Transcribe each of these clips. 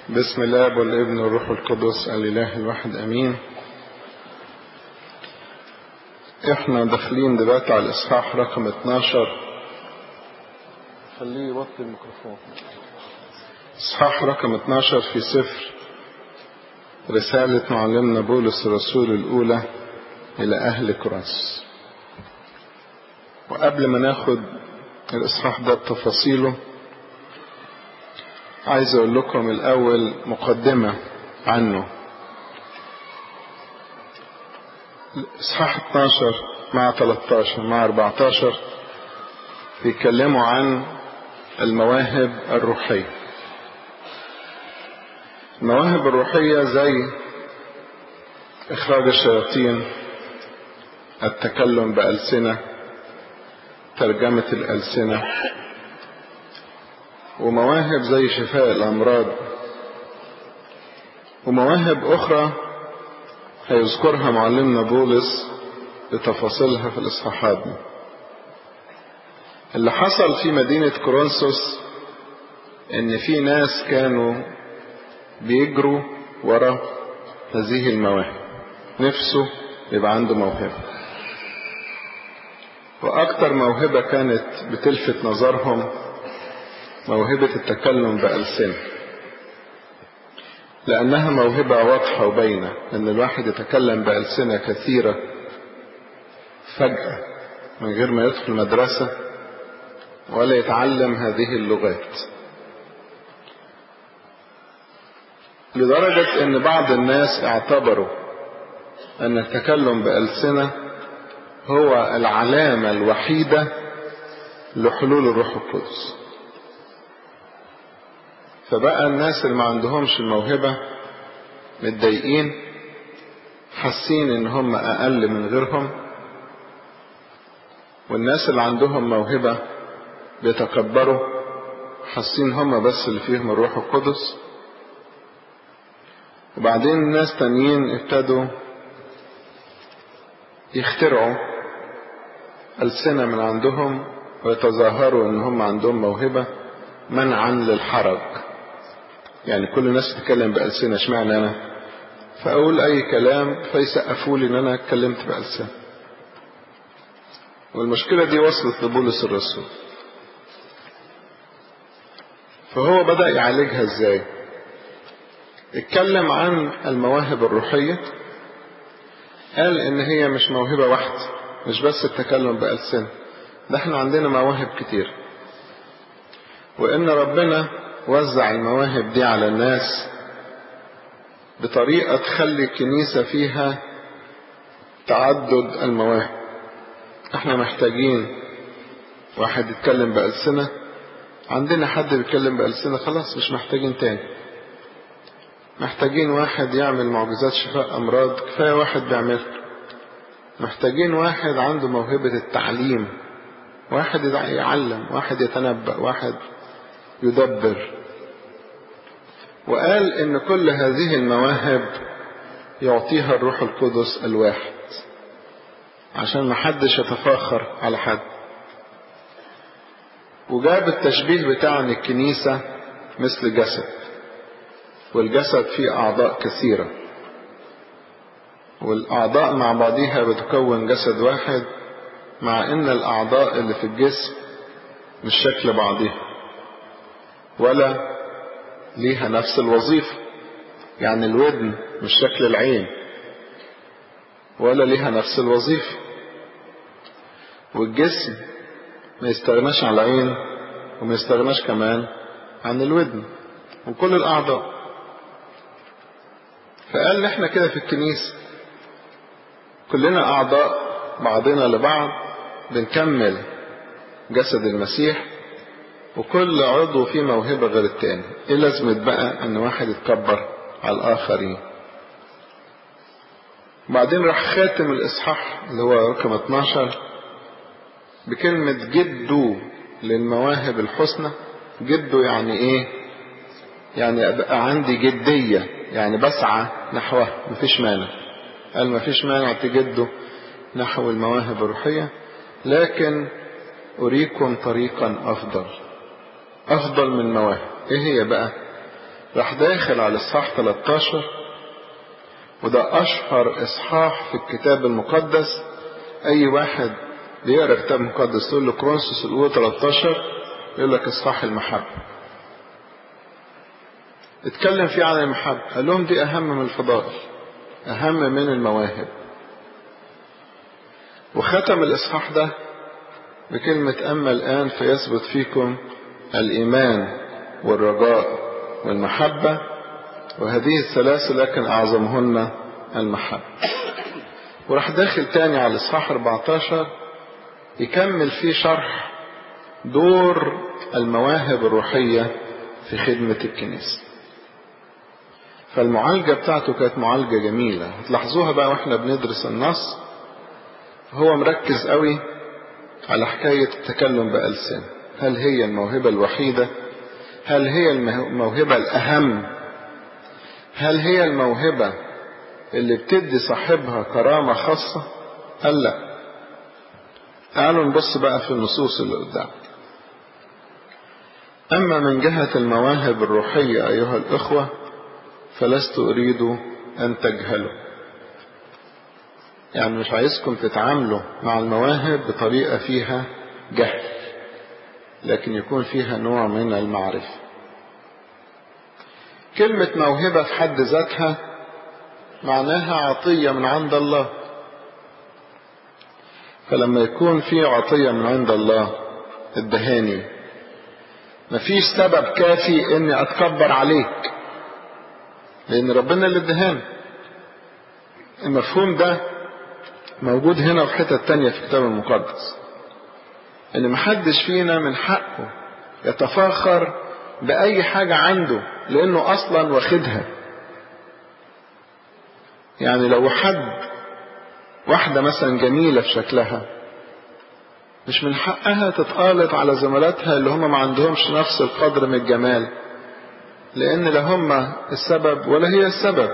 بسم الله والابن والروح القدس الاله الواحد امين احنا داخلين دلوقتي على الاصحاح رقم 12 خليه يوطي الميكروفون اصحاح رقم 12 في سفر رسالة معلمنا بولس الرسول الأولى إلى أهل كراس وقبل ما ناخد الإصحاح ده بتفاصيله عايز أقول لكم الأول مقدمة عنه إصحاح 12 مع 13 مع 14 بيتكلموا عن المواهب الروحية المواهب الروحية زي إخراج الشياطين التكلم بألسنة ترجمة الألسنة ومواهب زي شفاء الأمراض ومواهب أخرى هيذكرها معلمنا بولس بتفاصيلها في الإصحاحات دي اللي حصل في مدينة كورنثوس إن في ناس كانوا بيجروا ورا هذه المواهب نفسه يبقى عنده موهبة وأكتر موهبة كانت بتلفت نظرهم موهبة التكلم بألسنة لأنها موهبة واضحة وبينة أن الواحد يتكلم بألسنة كثيرة فجأة من غير ما يدخل مدرسة ولا يتعلم هذه اللغات لدرجة أن بعض الناس اعتبروا أن التكلم بألسنة هو العلامة الوحيدة لحلول الروح القدس فبقى الناس اللي ما عندهمش الموهبة متضايقين حاسين ان هم اقل من غيرهم والناس اللي عندهم موهبة بيتكبروا حاسين هم بس اللي فيهم الروح القدس وبعدين الناس تانيين ابتدوا يخترعوا ألسنة من عندهم ويتظاهروا ان هم عندهم موهبة منعا للحرج يعني كل الناس تتكلم بألسنة اشمعنى أنا فأقول أي كلام فيسقفوا لي إن أنا اتكلمت بألسنة والمشكلة دي وصلت لبولس الرسول فهو بدأ يعالجها ازاي اتكلم عن المواهب الروحية قال ان هي مش موهبة واحدة مش بس التكلم بألسنة ده احنا عندنا مواهب كتير وان ربنا وزع المواهب دي على الناس بطريقة تخلي الكنيسة فيها تعدد المواهب احنا محتاجين واحد يتكلم بألسنة عندنا حد بيتكلم بألسنة خلاص مش محتاجين تاني محتاجين واحد يعمل معجزات شفاء أمراض كفاية واحد بيعملها محتاجين واحد عنده موهبة التعليم واحد يعلم واحد يتنبأ واحد يدبر وقال ان كل هذه المواهب يعطيها الروح القدس الواحد عشان ما حدش يتفاخر على حد وجاب التشبيه بتاع ان الكنيسة مثل جسد والجسد فيه اعضاء كثيرة والاعضاء مع بعضها بتكون جسد واحد مع ان الاعضاء اللي في الجسم مش شكل بعضها ولا ليها نفس الوظيفة يعني الودن مش شكل العين ولا ليها نفس الوظيفة والجسم ما يستغناش عن العين وما يستغناش كمان عن الودن وكل الأعضاء فقال احنا كده في الكنيسة كلنا أعضاء بعضنا لبعض بنكمل جسد المسيح وكل عضو فيه موهبة غير التاني ايه لازمة بقى ان واحد يتكبر على الاخرين بعدين راح خاتم الاصحاح اللي هو رقم 12 بكلمة جدوا للمواهب الحسنى جدوا يعني ايه يعني ابقى عندي جدية يعني بسعى نحوها مفيش مانع قال مفيش مانع تجدوا نحو المواهب الروحية لكن أريكم طريقا أفضل أفضل من مواهب إيه هي بقى راح داخل على الاصحاح 13 وده اشهر اصحاح في الكتاب المقدس اي واحد بيقرا كتاب مقدس تقول له كرونسوس الاولى 13 يقول لك اصحاح المحبه اتكلم فيه عن المحبه قال لهم دي اهم من الفضائل اهم من المواهب وختم الاصحاح ده بكلمه اما الان فيثبت فيكم الايمان والرجاء والمحبه وهذه الثلاث لكن اعظمهن المحبه وراح داخل تاني على الاصحاح 14 يكمل فيه شرح دور المواهب الروحية في خدمة الكنيسة فالمعالجة بتاعته كانت معالجة جميلة هتلاحظوها بقى واحنا بندرس النص هو مركز قوي على حكاية التكلم بألسنة هل هي الموهبة الوحيدة هل هي الموهبة الأهم هل هي الموهبة اللي بتدي صاحبها كرامة خاصة قال لا تعالوا نبص بقى في النصوص اللي قدام أما من جهة المواهب الروحية أيها الإخوة فلست أريد أن تجهلوا يعني مش عايزكم تتعاملوا مع المواهب بطريقة فيها جهل لكن يكون فيها نوع من المعرفة كلمة موهبة في حد ذاتها معناها عطية من عند الله فلما يكون في عطية من عند الله ادهاني مفيش سبب كافي اني اتكبر عليك لان ربنا اللي ادهاني المفهوم ده موجود هنا في حتة تانية في الكتاب المقدس ان محدش فينا من حقه يتفاخر بأي حاجة عنده لأنه أصلا واخدها يعني لو حد واحدة مثلا جميلة في شكلها مش من حقها تتقالط على زملاتها اللي هم ما عندهمش نفس القدر من الجمال لأن لا هم السبب ولا هي السبب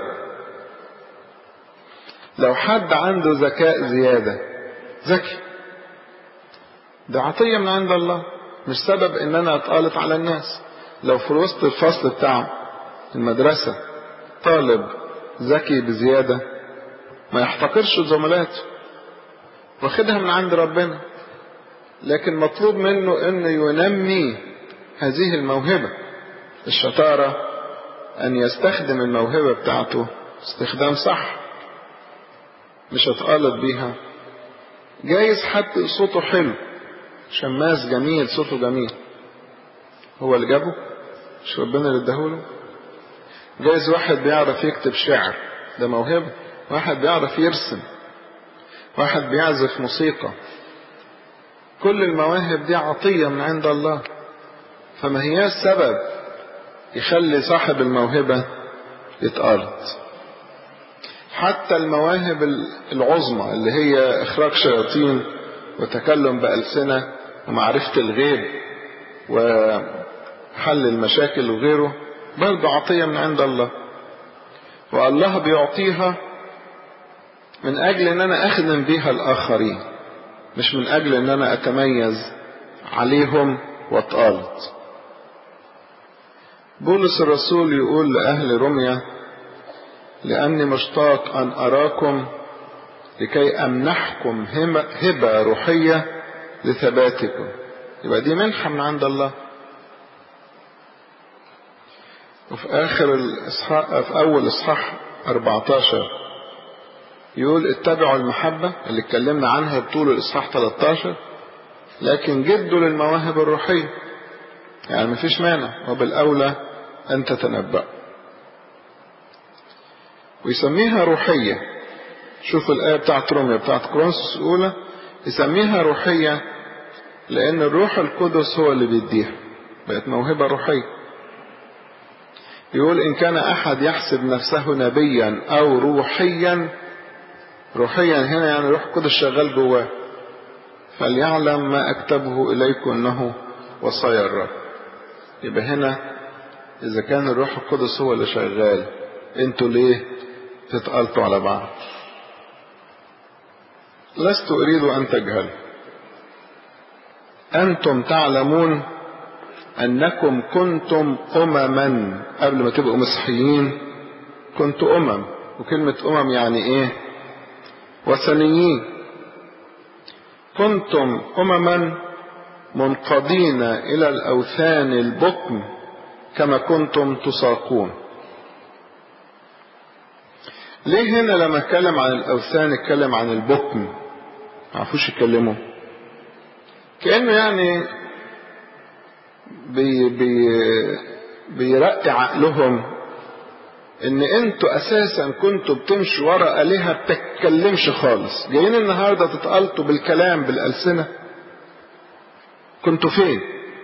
لو حد عنده ذكاء زيادة ذكي ده عطية من عند الله مش سبب ان انا اتقالط على الناس لو في وسط الفصل بتاع المدرسة طالب ذكي بزيادة ما يحتقرش زملاته واخدها من عند ربنا لكن مطلوب منه انه ينمي هذه الموهبة الشطارة ان يستخدم الموهبة بتاعته استخدام صح مش هتقالط بيها جايز حد صوته حلو شماس جميل صوته جميل هو اللي جابه مش ربنا اللي اداهوله جايز واحد بيعرف يكتب شعر ده موهبة واحد بيعرف يرسم واحد بيعزف موسيقى كل المواهب دي عطية من عند الله فما هي السبب يخلي صاحب الموهبة يتقالط حتى المواهب العظمى اللي هي إخراج شياطين وتكلم بألسنة ومعرفة الغيب وحل المشاكل وغيره برضه عطية من عند الله والله بيعطيها من أجل أن أنا أخدم بيها الآخرين مش من أجل أن أنا أتميز عليهم وأتقالط بولس الرسول يقول لأهل رمية لأني مشتاق أن أراكم لكي أمنحكم هبة روحية لثباتكم يبقى دي منحة من عند الله وفي آخر الإصحاح في أول إصحاح 14 يقول اتبعوا المحبة اللي اتكلمنا عنها بطول الإصحاح 13 لكن جدوا للمواهب الروحية يعني مفيش مانع وبالأولى أن تتنبأ ويسميها روحية شوف الآية بتاعت روميا بتاعت كرونسوس الأولى يسميها روحية لأن الروح القدس هو اللي بيديها بقت موهبة روحية يقول إن كان أحد يحسب نفسه نبيا أو روحيا روحيا هنا يعني روح القدس شغال جواه فليعلم ما أكتبه إليكم أنه وصايا الرب يبقى هنا إذا كان الروح القدس هو اللي شغال انتوا ليه تتقلطوا على بعض لست أريد أن تجهلوا أنتم تعلمون أنكم كنتم أمما قبل ما تبقوا مسيحيين كنتوا أمم وكلمة أمم يعني إيه وثنيين كنتم أمما منقضين إلى الأوثان البكم كما كنتم تساقون ليه هنا لما اتكلم عن الأوثان اتكلم عن البكم ما عرفوش يتكلموا كأنه يعني بي بي بيرقي عقلهم ان انتوا اساسا كنتوا بتمشوا ورا آلهة بتتكلمش خالص جايين النهارده تتقلطوا بالكلام بالألسنة كنتوا فين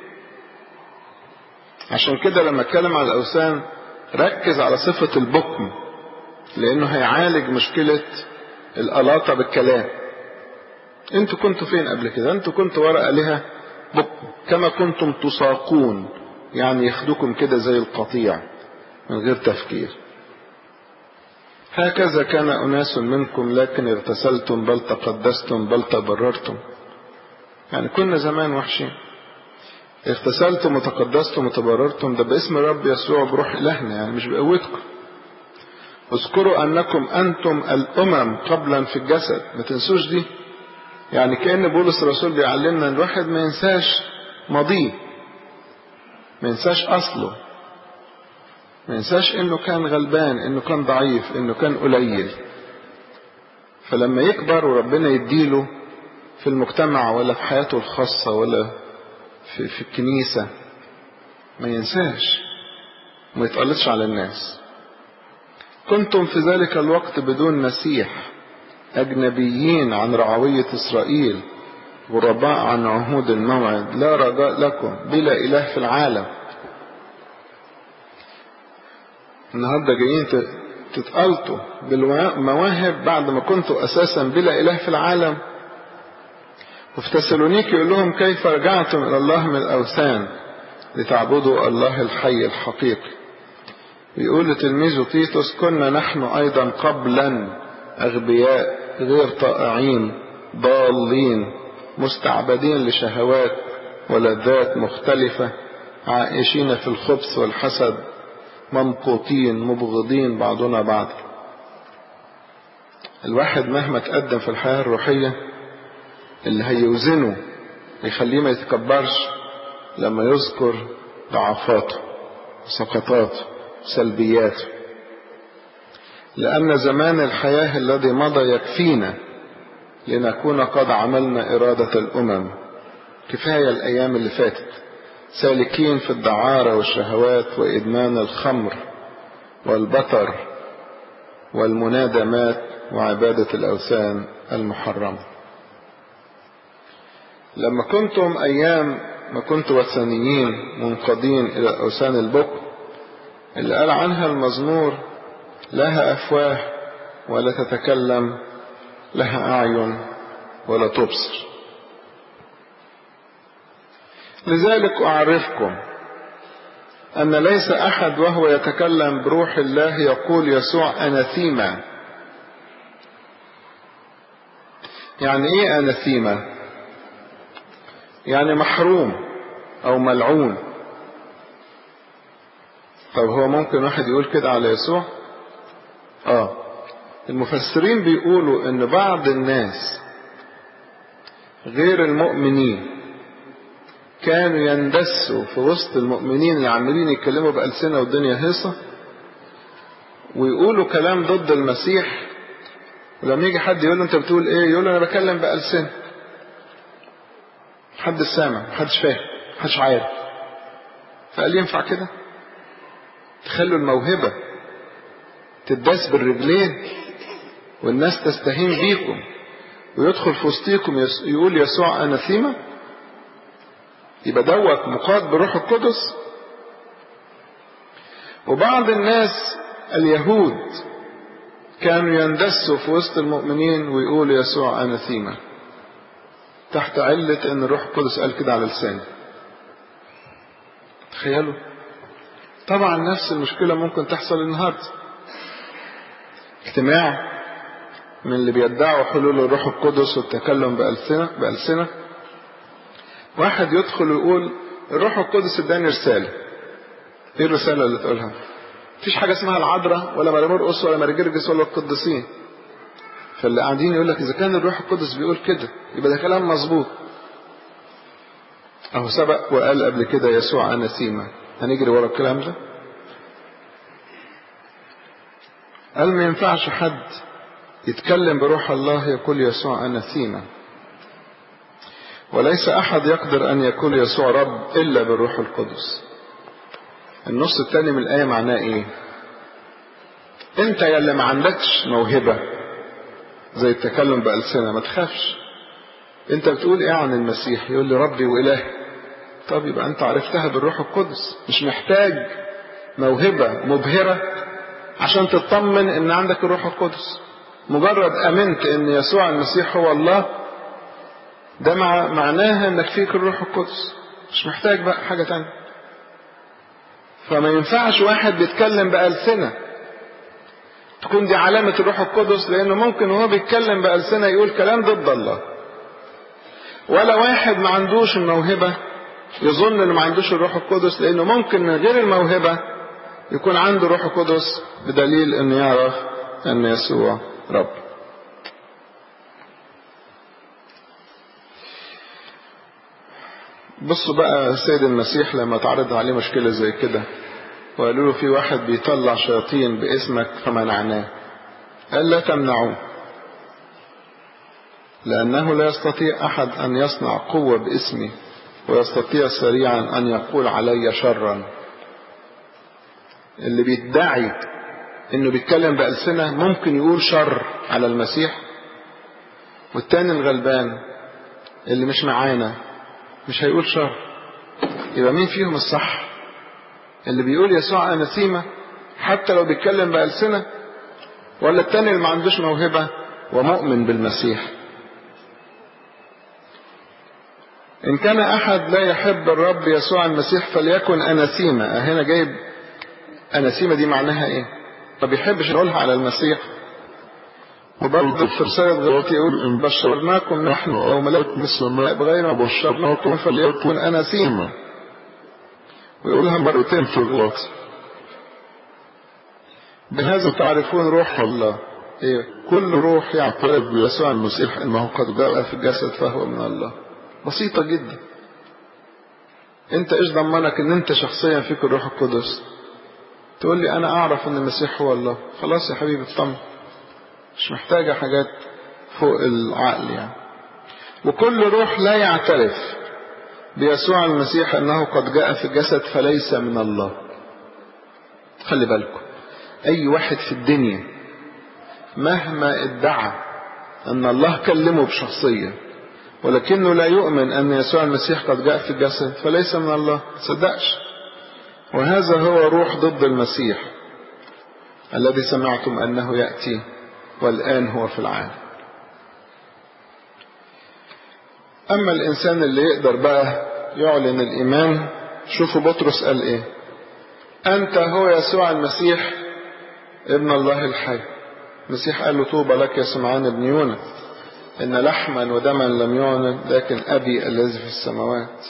عشان كده لما اتكلم على الأوثان ركز على صفة البكم لأنه هيعالج مشكلة الألاطة بالكلام انتوا كنتوا فين قبل كده انتوا كنتوا ورا آلهة بكم كما كنتم تساقون يعني ياخدوكم كده زي القطيع من غير تفكير هكذا كان أناس منكم لكن اغتسلتم بل تقدستم بل تبررتم يعني كنا زمان وحشين اغتسلتم وتقدستم وتبررتم ده باسم رب يسوع بروح إلهنا يعني مش بقوتكم اذكروا أنكم أنتم الأمم قبلا في الجسد ما تنسوش دي يعني كأن بولس الرسول بيعلمنا ان الواحد ما ينساش ماضيه ما ينساش أصله ما ينساش انه كان غلبان انه كان ضعيف انه كان قليل فلما يكبر وربنا يديله في المجتمع ولا في حياته الخاصة ولا في, في الكنيسة ما ينساش ما يتقلطش على الناس كنتم في ذلك الوقت بدون مسيح أجنبيين عن رعوية إسرائيل غرباء عن عهود الموعد لا رجاء لكم بلا إله في العالم النهاردة جايين تتقلطوا بالمواهب بعد ما كنتوا أساسا بلا إله في العالم وفي تسالونيك يقول لهم كيف رجعتم إلى الله من الأوثان لتعبدوا الله الحي الحقيقي بيقول لتلميذه تيتوس كنا نحن أيضا قبلا أغبياء غير طائعين ضالين مستعبدين لشهوات ولذات مختلفة عائشين في الخبث والحسد ممقوتين مبغضين بعضنا بعض الواحد مهما تقدم في الحياة الروحية اللي هيوزنه يخليه ما يتكبرش لما يذكر ضعفاته وسقطاته وسلبياته لأن زمان الحياة الذي مضى يكفينا لنكون قد عملنا إرادة الأمم كفاية الأيام اللي فاتت سالكين في الدعارة والشهوات وإدمان الخمر والبطر والمنادمات وعبادة الأوثان المحرمة لما كنتم أيام ما كنتم وثنيين منقضين إلى أوثان البكر اللي قال عنها المزمور لها أفواه ولا تتكلم لها أعين ولا تبصر لذلك أعرفكم أن ليس أحد وهو يتكلم بروح الله يقول يسوع أناثيما يعني إيه أناثيما يعني محروم أو ملعون طب هو ممكن واحد يقول كده على يسوع آه المفسرين بيقولوا ان بعض الناس غير المؤمنين كانوا يندسوا في وسط المؤمنين اللي عمالين يتكلموا بألسنة والدنيا هيصة ويقولوا كلام ضد المسيح ولما يجي حد يقول له انت بتقول ايه يقول له انا بكلم بألسنة محدش سامع محدش فاهم محدش عارف فقال ينفع كده تخلوا الموهبة تداس بالرجلين والناس تستهين بيكم ويدخل في وسطيكم يقول يسوع أناثيما يبقى دوت مقاد بروح القدس وبعض الناس اليهود كانوا يندسوا في وسط المؤمنين ويقولوا يسوع أناثيما تحت علة ان الروح القدس قال كده على لسانه تخيلوا طبعا نفس المشكلة ممكن تحصل النهاردة اجتماع من اللي بيدعوا حلول الروح القدس والتكلم بألسنة, بألسنة واحد يدخل ويقول الروح القدس اداني رسالة ايه الرسالة اللي تقولها مفيش حاجة اسمها العذراء ولا مرمرقس ولا مرجرجس ولا القديسين فاللي قاعدين يقول لك اذا كان الروح القدس بيقول كده يبقى ده كلام مظبوط اهو سبق وقال قبل كده يسوع انا سيما هنجري ورا الكلام ده قال ما ينفعش حد يتكلم بروح الله يقول يسوع انا سيما وليس احد يقدر ان يقول يسوع رب الا بالروح القدس النص الثاني من الايه معناه ايه انت يا اللي ما عندكش موهبه زي التكلم بألسنة ما تخافش انت بتقول ايه عن المسيح يقول لي ربي وإلهي طب يبقى انت عرفتها بالروح القدس مش محتاج موهبة مبهرة عشان تطمن ان عندك الروح القدس مجرد امنت ان يسوع المسيح هو الله ده مع معناها انك فيك الروح القدس مش محتاج بقى حاجة تانية فما ينفعش واحد بيتكلم بألسنة تكون دي علامة الروح القدس لأنه ممكن وهو بيتكلم بألسنة يقول كلام ضد الله ولا واحد ما عندوش الموهبة يظن انه ما عندوش الروح القدس لأنه ممكن من غير الموهبة يكون عنده روح القدس بدليل انه يعرف ان يسوع رب بصوا بقى السيد المسيح لما تعرض عليه مشكلة زي كده وقالوا له في واحد بيطلع شياطين باسمك فمنعناه قال لا تمنعوه لأنه لا يستطيع أحد أن يصنع قوة باسمي ويستطيع سريعا أن يقول علي شرا اللي بيدعي انه بيتكلم بألسنة ممكن يقول شر على المسيح والتاني الغلبان اللي مش معانا مش هيقول شر يبقى مين فيهم الصح اللي بيقول يسوع أنا سيمة حتى لو بيتكلم بألسنة ولا التاني اللي ما عندوش موهبة ومؤمن بالمسيح إن كان أحد لا يحب الرب يسوع المسيح فليكن أناسيمة هنا جايب أناسيمة دي معناها إيه؟ ما بيحبش يقولها على المسيح وبرضه في رسالة غلطي يقول إن بشرناكم نحن أو ملائكة السماء بغير ما بشرناكم فليكن أناسيمة ويقولها مرتين في الغلط بهذا تعرفون روح الله إيه؟ كل روح يعترف بيسوع المسيح انه قد جاء في الجسد فهو من الله بسيطة جدا انت ايش ضمنك ان انت شخصيا فيك الروح القدس تقول لي انا اعرف ان المسيح هو الله خلاص يا حبيبي اطمن مش محتاجة حاجات فوق العقل يعني وكل روح لا يعترف بيسوع المسيح انه قد جاء في الجسد فليس من الله خلي بالكم اي واحد في الدنيا مهما ادعى ان الله كلمه بشخصية ولكنه لا يؤمن ان يسوع المسيح قد جاء في الجسد فليس من الله صدقش وهذا هو روح ضد المسيح الذي سمعتم انه ياتي والان هو في العالم اما الانسان اللي يقدر بقى يعلن الايمان شوفوا بطرس قال ايه انت هو يسوع المسيح ابن الله الحي المسيح قال له طوبى لك يا سمعان ابن يونا ان لحما ودما لم يعلن لكن ابي الذي في السماوات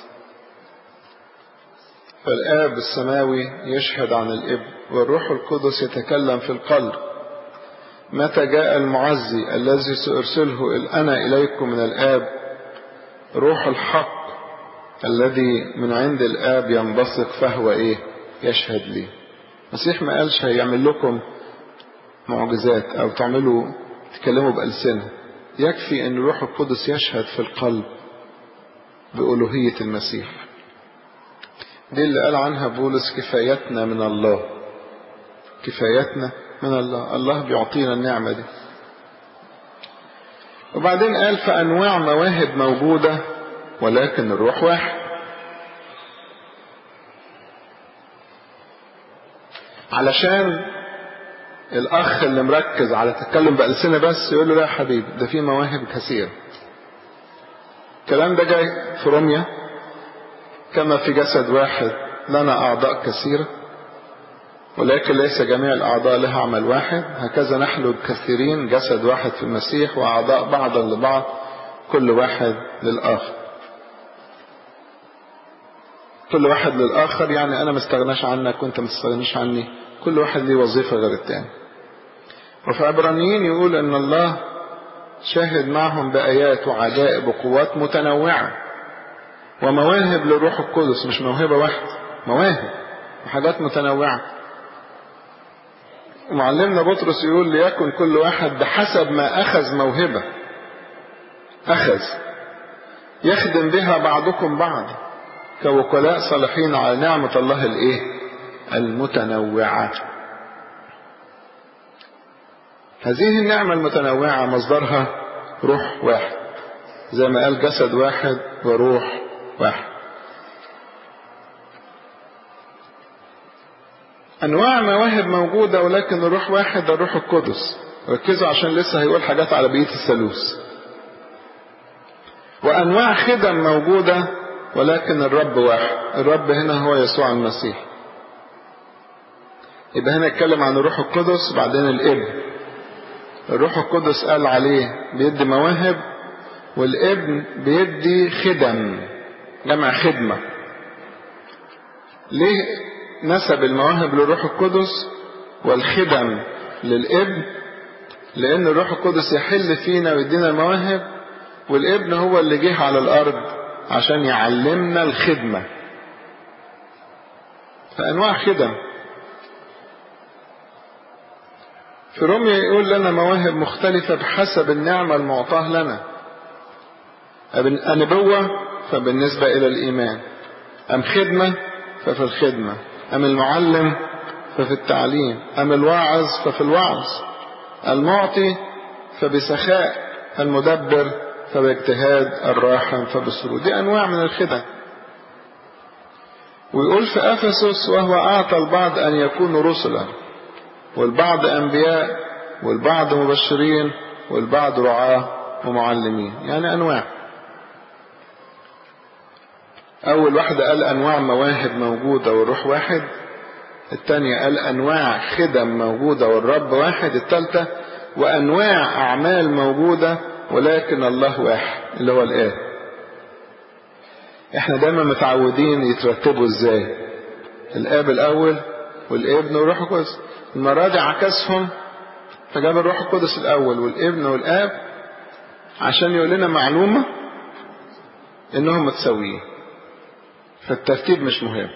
فالاب السماوي يشهد عن الابن والروح القدس يتكلم في القلب متى جاء المعزي الذي سأرسله أنا إليكم من الآب روح الحق الذي من عند الآب ينبثق فهو إيه يشهد لي المسيح ما قالش هيعمل لكم معجزات أو تعملوا تكلموا بألسنة يكفي أن الروح القدس يشهد في القلب بألوهية المسيح دي اللي قال عنها بولس كفايتنا من الله كفايتنا من الله الله بيعطينا النعمة دي وبعدين قال فأنواع مواهب موجودة ولكن الروح واحد علشان الأخ اللي مركز على تتكلم بألسنة بس يقول له لا يا حبيبي ده في مواهب كثيرة الكلام ده جاي في روميا كما في جسد واحد لنا أعضاء كثيرة ولكن ليس جميع الأعضاء لها عمل واحد هكذا نحن الكثيرين جسد واحد في المسيح وأعضاء بعضا لبعض كل واحد للآخر كل واحد للآخر يعني أنا مستغناش عنك وأنت مستغنيش عني كل واحد ليه وظيفة غير التاني وفي عبرانيين يقول أن الله شاهد معهم بآيات وعجائب وقوات متنوعة ومواهب للروح القدس مش موهبة واحدة مواهب وحاجات متنوعة ومعلمنا بطرس يقول ليكن كل واحد بحسب ما أخذ موهبة أخذ يخدم بها بعضكم بعضا كوكلاء صالحين على نعمة الله الإيه المتنوعة هذه النعمة المتنوعة مصدرها روح واحد زي ما قال جسد واحد وروح واحد أنواع مواهب موجودة ولكن الروح واحد الروح القدس ركزوا عشان لسه هيقول حاجات على بقية الثالوث وأنواع خدم موجودة ولكن الرب واحد الرب هنا هو يسوع المسيح يبقى هنا اتكلم عن الروح القدس بعدين الابن الروح القدس قال عليه بيدي مواهب والابن بيدي خدم جمع خدمة ليه نسب المواهب للروح القدس والخدم للابن لان الروح القدس يحل فينا ويدينا المواهب والابن هو اللي جه على الارض عشان يعلمنا الخدمة فانواع خدم في روميا يقول لنا مواهب مختلفة بحسب النعمة المعطاة لنا النبوة فبالنسبة إلى الإيمان أم خدمة ففي الخدمة أم المعلم ففي التعليم أم الواعظ ففي الوعظ المعطي فبسخاء المدبر فباجتهاد الراحم فبسرور دي أنواع من الخدم ويقول في أفسس وهو أعطى البعض أن يكونوا رسلا والبعض أنبياء والبعض مبشرين والبعض رعاة ومعلمين يعني أنواع أول واحدة قال أنواع مواهب موجودة والروح واحد الثانية قال أنواع خدم موجودة والرب واحد الثالثة وأنواع أعمال موجودة ولكن الله واحد اللي هو الآب احنا دايما متعودين يترتبوا ازاي الآب الأول والابن والروح القدس المرة دي عكسهم فجاب الروح القدس الأول والابن والآب عشان يقول لنا معلومة إنهم متساويين فالترتيب مش مهم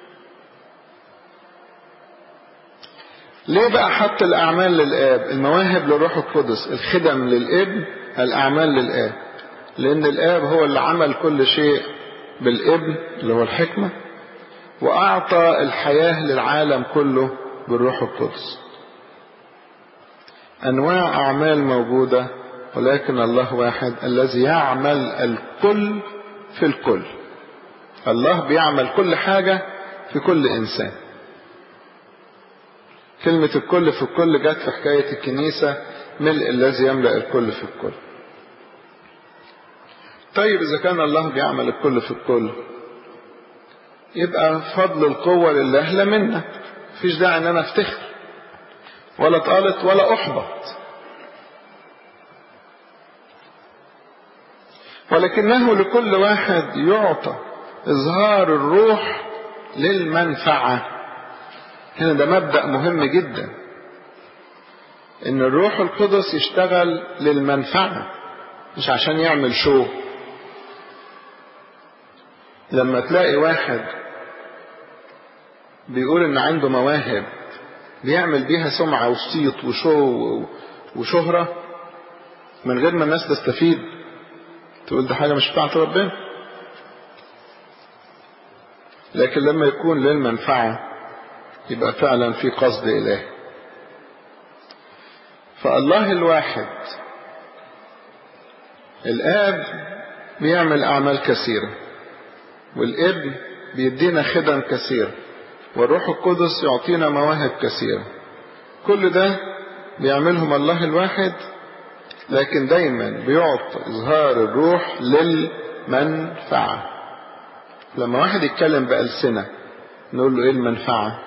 ليه بقى حط الأعمال للآب المواهب للروح القدس الخدم للابن الأعمال للآب لأن الآب هو اللي عمل كل شيء بالابن اللي هو الحكمة وأعطى الحياة للعالم كله بالروح القدس أنواع أعمال موجودة ولكن الله واحد الذي يعمل الكل في الكل الله بيعمل كل حاجة في كل إنسان كلمة الكل في الكل جت في حكاية الكنيسة ملء الذي يملأ الكل في الكل طيب إذا كان الله بيعمل الكل في الكل يبقى فضل القوة لله لا منا مفيش داعي ان انا افتخر ولا اتقالت ولا احبط ولكنه لكل واحد يعطى اظهار الروح للمنفعة هنا ده مبدأ مهم جدا ان الروح القدس يشتغل للمنفعة مش عشان يعمل شو لما تلاقي واحد بيقول ان عنده مواهب بيعمل بيها سمعة وصيت وشو وشهرة من غير ما الناس تستفيد تقول ده حاجة مش بتاعت ربنا لكن لما يكون للمنفعة يبقى فعلا في قصد إله فالله الواحد الآب بيعمل أعمال كثيرة والابن بيدينا خدم كثيرة والروح القدس يعطينا مواهب كثيرة كل ده بيعملهم الله الواحد لكن دايما بيعطي إظهار الروح للمنفعة لما واحد يتكلم بألسنة نقول له إيه المنفعة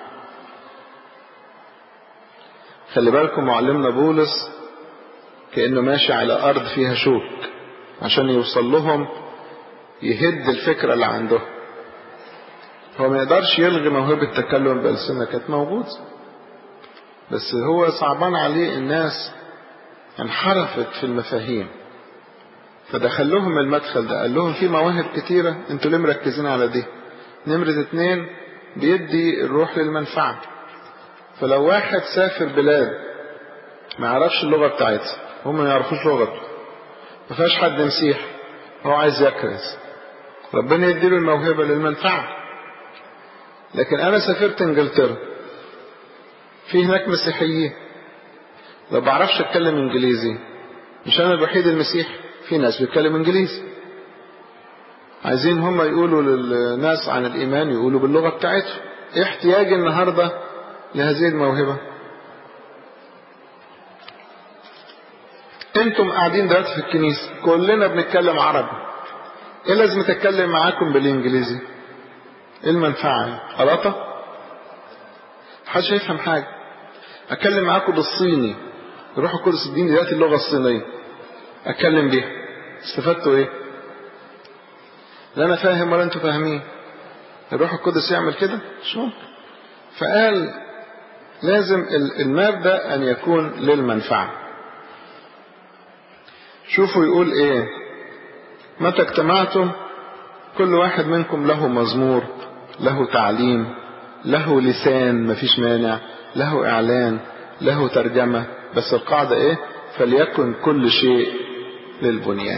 خلي بالكم معلمنا بولس كأنه ماشي على أرض فيها شوك عشان يوصل لهم يهد الفكرة اللي عندهم هو ما يقدرش يلغي موهبة التكلم بألسنة كانت موجودة بس هو صعبان عليه الناس انحرفت في المفاهيم فدخل لهم المدخل ده قال لهم في مواهب كتيرة انتوا ليه مركزين على دي نمرة اتنين بيدي الروح للمنفعة فلو واحد سافر بلاد ما يعرفش اللغة بتاعتها هم ما يعرفوش لغته ما فيهاش حد مسيح هو عايز يكرز ربنا يديله الموهبة للمنفعة لكن أنا سافرت إنجلترا في هناك مسيحيين لو بعرفش أتكلم إنجليزي مش أنا الوحيد المسيح في ناس بيتكلم إنجليزي عايزين هم يقولوا للناس عن الإيمان يقولوا باللغة بتاعتهم إيه احتياجي النهاردة لهذه الموهبة انتم قاعدين دلوقتي في الكنيسة كلنا بنتكلم عربي ايه لازم اتكلم معاكم بالانجليزي ايه المنفعة غلطة محدش هيفهم حاجة اتكلم معاكم بالصيني الروح القدس اديني دلوقتي اللغة الصينية اتكلم بيها استفدتوا ايه لا انا فاهم ولا انتوا فاهمين الروح القدس يعمل كده مش ممكن فقال لازم المادة ان يكون للمنفعه شوفوا يقول ايه متى اجتمعتم كل واحد منكم له مزمور له تعليم له لسان مفيش مانع له اعلان له ترجمة بس القاعدة ايه فليكن كل شيء للبنيان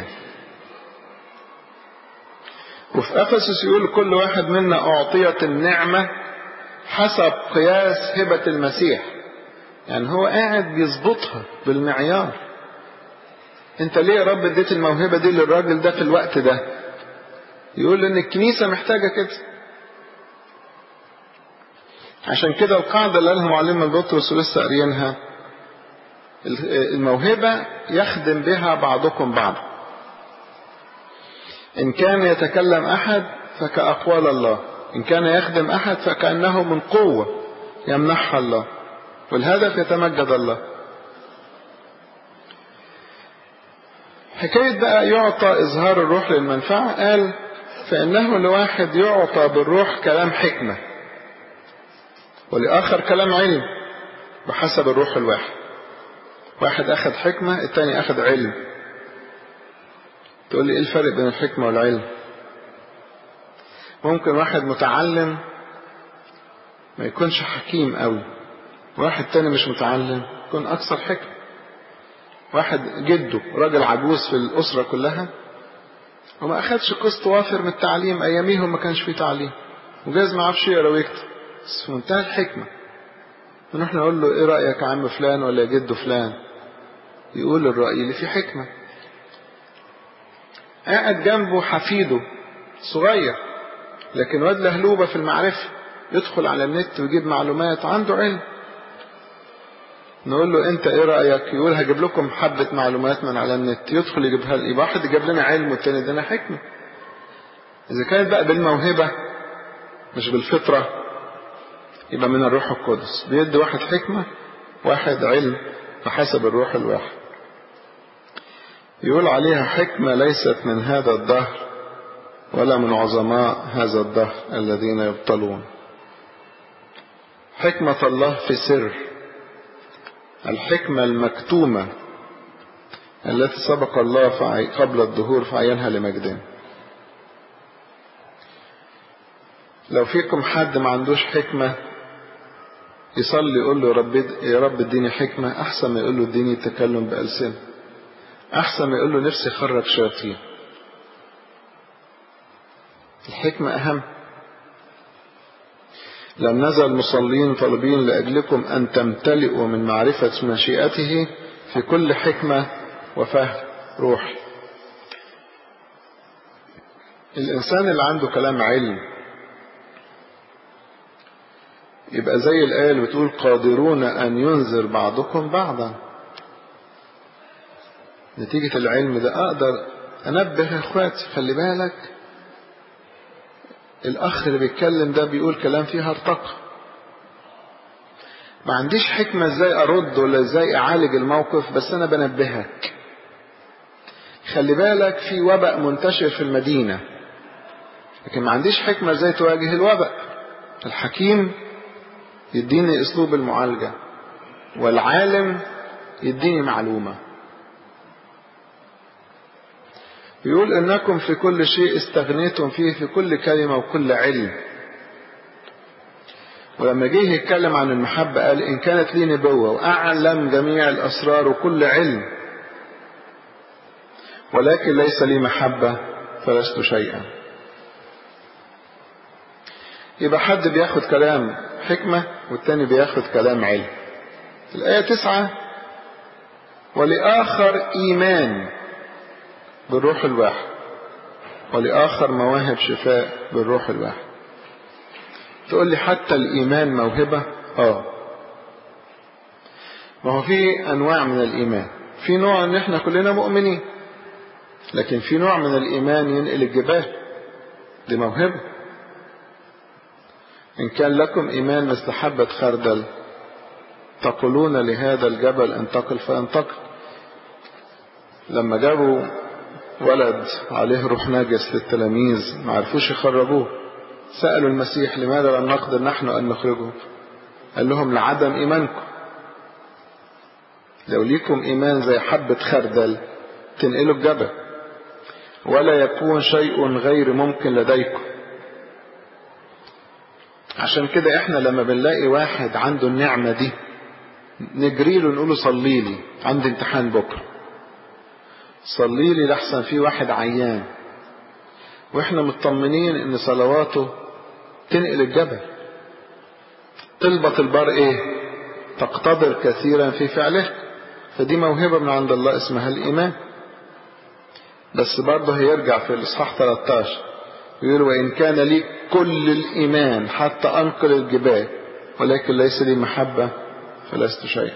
وفي افسس يقول كل واحد منا اعطيت النعمة حسب قياس هبة المسيح يعني هو قاعد بيظبطها بالمعيار انت ليه يا رب اديت الموهبة دي للراجل ده في الوقت ده يقول ان الكنيسة محتاجة كده عشان كده القاعدة اللي قالها معلم بطرس ولسه قاريينها الموهبة يخدم بها بعضكم بعض إن كان يتكلم أحد فكأقوال الله إن كان يخدم أحد فكأنه من قوة يمنحها الله والهدف يتمجد الله حكاية بقى يعطى إظهار الروح للمنفعة قال فإنه لواحد يعطى بالروح كلام حكمة ولآخر كلام علم بحسب الروح الواحد واحد أخذ حكمة التاني أخذ علم تقول لي إيه الفرق بين الحكمة والعلم ممكن واحد متعلم ما يكونش حكيم قوي واحد تاني مش متعلم يكون أكثر حكمة واحد جده راجل عجوز في الأسرة كلها وما أخدش قسط وافر من التعليم أياميهم ما كانش فيه تعليم وجايز ما عرفش يقرا ويكتب بس في منتهى الحكمة ونحن نقول له إيه رأيك يا عم فلان ولا يا جد فلان يقول الرأي اللي فيه حكمة قاعد جنبه حفيده صغير لكن واد لهلوبة في المعرفة يدخل على النت ويجيب معلومات عنده علم نقول له انت ايه رأيك يقول هجيب لكم حبة معلومات من على النت يدخل يجيبها لي يبقى واحد يجيب لنا علم والتاني ادانا حكمة اذا كانت بقى بالموهبة مش بالفطرة يبقى من الروح القدس بيدي واحد حكمة واحد علم بحسب الروح الواحد يقول عليها حكمة ليست من هذا الدهر ولا من عظماء هذا الدهر الذين يبطلون حكمة الله في سر الحكمة المكتومة التي سبق الله قبل الظهور فعينها لمجده لو فيكم حد ما عندوش حكمة يصلي يقول له رب يا رب اديني حكمة أحسن ما يقول له اديني التكلم بألسنة أحسن ما يقول له نفسي خرج شياطين الحكمة أهم لم نزل مصلين طالبين لأجلكم أن تمتلئوا من معرفة مشيئته في كل حكمة وفهم روح الإنسان اللي عنده كلام علم يبقى زي الآية اللي بتقول قادرون أن ينذر بعضكم بعضا نتيجة العلم ده أقدر أنبه يا إخواتي خلي بالك الأخ اللي بيتكلم ده بيقول كلام فيه هرطقة ما عنديش حكمة ازاي أرد ولا ازاي أعالج الموقف بس أنا بنبهك خلي بالك في وباء منتشر في المدينة لكن ما عنديش حكمة ازاي تواجه الوباء الحكيم يديني اسلوب المعالجة والعالم يديني معلومة يقول انكم في كل شيء استغنيتم فيه في كل كلمة وكل علم ولما جه يتكلم عن المحبة قال إن كانت لي نبوة وأعلم جميع الأسرار وكل علم ولكن ليس لي محبة فلست شيئا يبقى حد بياخد كلام حكمة والتاني بياخد كلام علم الآية تسعة ولآخر إيمان بالروح الواحد ولآخر مواهب شفاء بالروح الواحد تقول لي حتى الإيمان موهبة آه ما هو في أنواع من الإيمان في نوع إن إحنا كلنا مؤمنين لكن في نوع من الإيمان ينقل الجبال دي موهبة إن كان لكم إيمان مثل حبة خردل تقولون لهذا الجبل انتقل فينتقل لما جابوا ولد عليه روح نجس للتلاميذ ما عرفوش يخرجوه سألوا المسيح لماذا لم نقدر نحن أن نخرجه قال لهم لعدم إيمانكم لو ليكم إيمان زي حبة خردل تنقلوا الجبل ولا يكون شيء غير ممكن لديكم عشان كده احنا لما بنلاقي واحد عنده النعمة دي نجري له نقول له صلي لي عندي امتحان بكرة صلي لي لحسن في واحد عيان واحنا مطمنين ان صلواته تنقل الجبل تلبط البار ايه تقتدر كثيرا في فعله فدي موهبة من عند الله اسمها الإيمان بس برضه هيرجع في الإصحاح 13 يقول وإن كان لي كل الإيمان حتى أنقل الجبال ولكن ليس لي محبة فلست شيء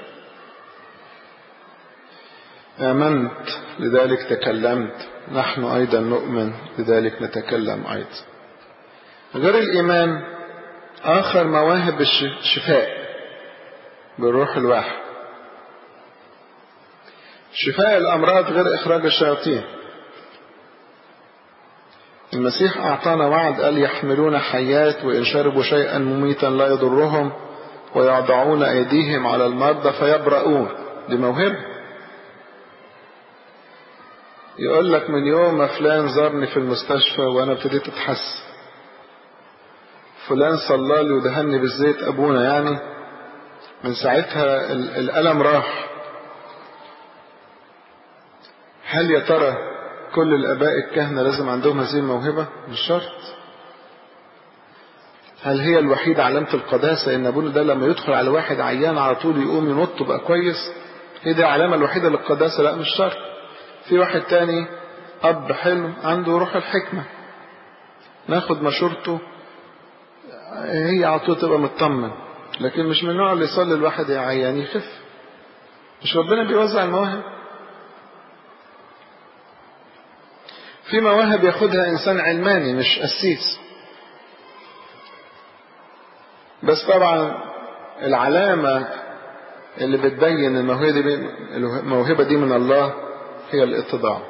آمنت لذلك تكلمت نحن أيضا نؤمن لذلك نتكلم أيضا غير الإيمان آخر مواهب الشفاء بالروح الواحد شفاء الأمراض غير إخراج الشياطين المسيح أعطانا وعد قال يحملون حيات وإن شربوا شيئا مميتا لا يضرهم ويضعون أيديهم على المرضى فيبرؤون دي موهبة يقول لك من يوم ما فلان زارني في المستشفى وأنا ابتديت أتحس فلان صلى لي ودهني بالزيت أبونا يعني من ساعتها الألم راح هل يا ترى كل الآباء الكهنة لازم عندهم هذه الموهبة؟ مش شرط. هل هي الوحيدة علامة القداسة إن أبونا ده لما يدخل على واحد عيان على طول يقوم ينط بقى كويس؟ هي دي العلامة الوحيدة للقداسة؟ لا مش شرط. في واحد تاني أب حلو عنده روح الحكمة. ناخد مشورته هي على طول تبقى مطمن. لكن مش من النوع اللي يصلي الواحد يا عيان يخف. مش ربنا بيوزع المواهب؟ في مواهب ياخدها انسان علماني مش قسيس بس طبعا العلامة اللي بتبين الموهبة دي الموهبة دي من الله هي الاتضاع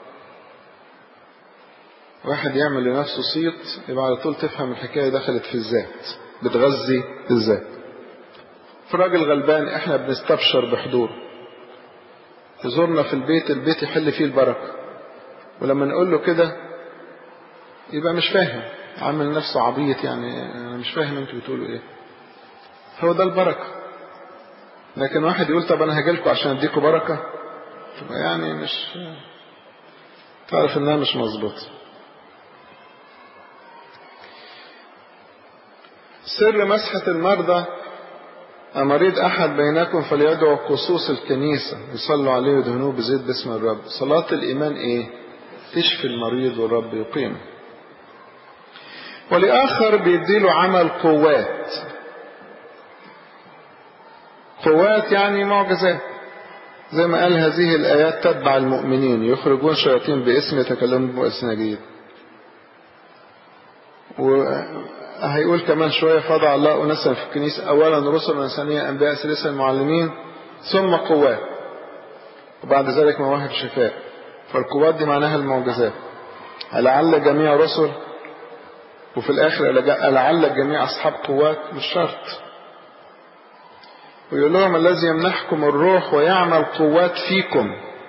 واحد يعمل لنفسه صيت يبقى على طول تفهم الحكاية دخلت في الذات بتغذي الذات في راجل غلبان احنا بنستبشر بحضوره يزورنا في البيت البيت يحل فيه البركه ولما نقول له كده يبقى مش فاهم عامل نفسه عبيط يعني انا مش فاهم انتوا بتقولوا ايه هو ده البركه لكن واحد يقول طب انا هاجي لكم عشان اديكم بركه تبقى يعني مش تعرف انها مش مظبوطه سر مسحة المرضى أمريض أحد بينكم فليدعو قصوص الكنيسة يصلوا عليه ويدهنوه بزيت باسم الرب صلاة الإيمان إيه تشفي المريض والرب يقيمه ولآخر بيديله عمل قوات قوات يعني معجزات زي ما قال هذه الآيات تتبع المؤمنين يخرجون شياطين باسم يتكلمون بألسنة جديد وهيقول كمان شوية فضع الله أناسا في الكنيسة أولا رسلا ثانيا أنبياء ثالثا معلمين ثم قوات وبعد ذلك مواهب شفاء فالقوات دي معناها المعجزات لعل جميع رسل وفي الآخر لعل الجميع أصحاب قوات مش شرط ويقول لهم الذي يمنحكم الروح ويعمل قوات فيكم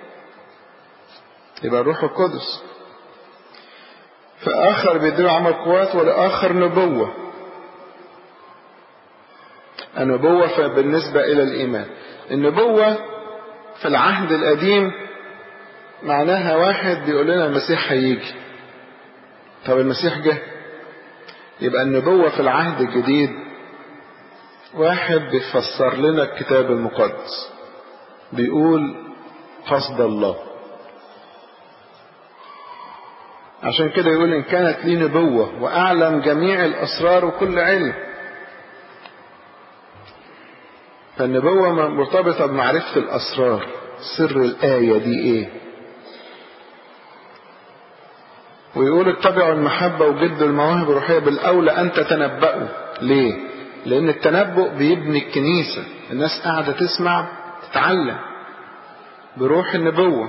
يبقى الروح القدس فآخر بيديله عمل قوات ولآخر نبوة النبوة فبالنسبة إلى الإيمان النبوة في العهد القديم معناها واحد بيقول لنا المسيح هيجي طب المسيح جه يبقى النبوة في العهد الجديد واحد بيفسر لنا الكتاب المقدس بيقول قصد الله عشان كده يقول إن كانت لي نبوة وأعلم جميع الأسرار وكل علم فالنبوة مرتبطة بمعرفة الأسرار سر الآية دي إيه ويقول اتبعوا المحبة وجدوا المواهب الروحية بالأولى أن تتنبأوا ليه؟ لأن التنبؤ بيبني الكنيسة الناس قاعدة تسمع تتعلم بروح النبوة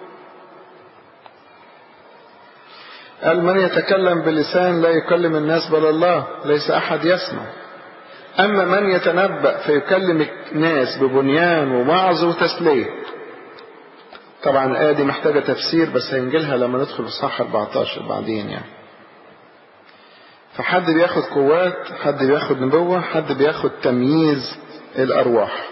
قال من يتكلم بلسان لا يكلم الناس بل الله ليس أحد يسمع أما من يتنبأ فيكلم الناس ببنيان ووعظ وتسلية طبعا الآية دي محتاجة تفسير بس هنجيلها لما ندخل في الصح 14 بعدين يعني فحد بياخد قوات حد بياخد نبوة حد بياخد تمييز الأرواح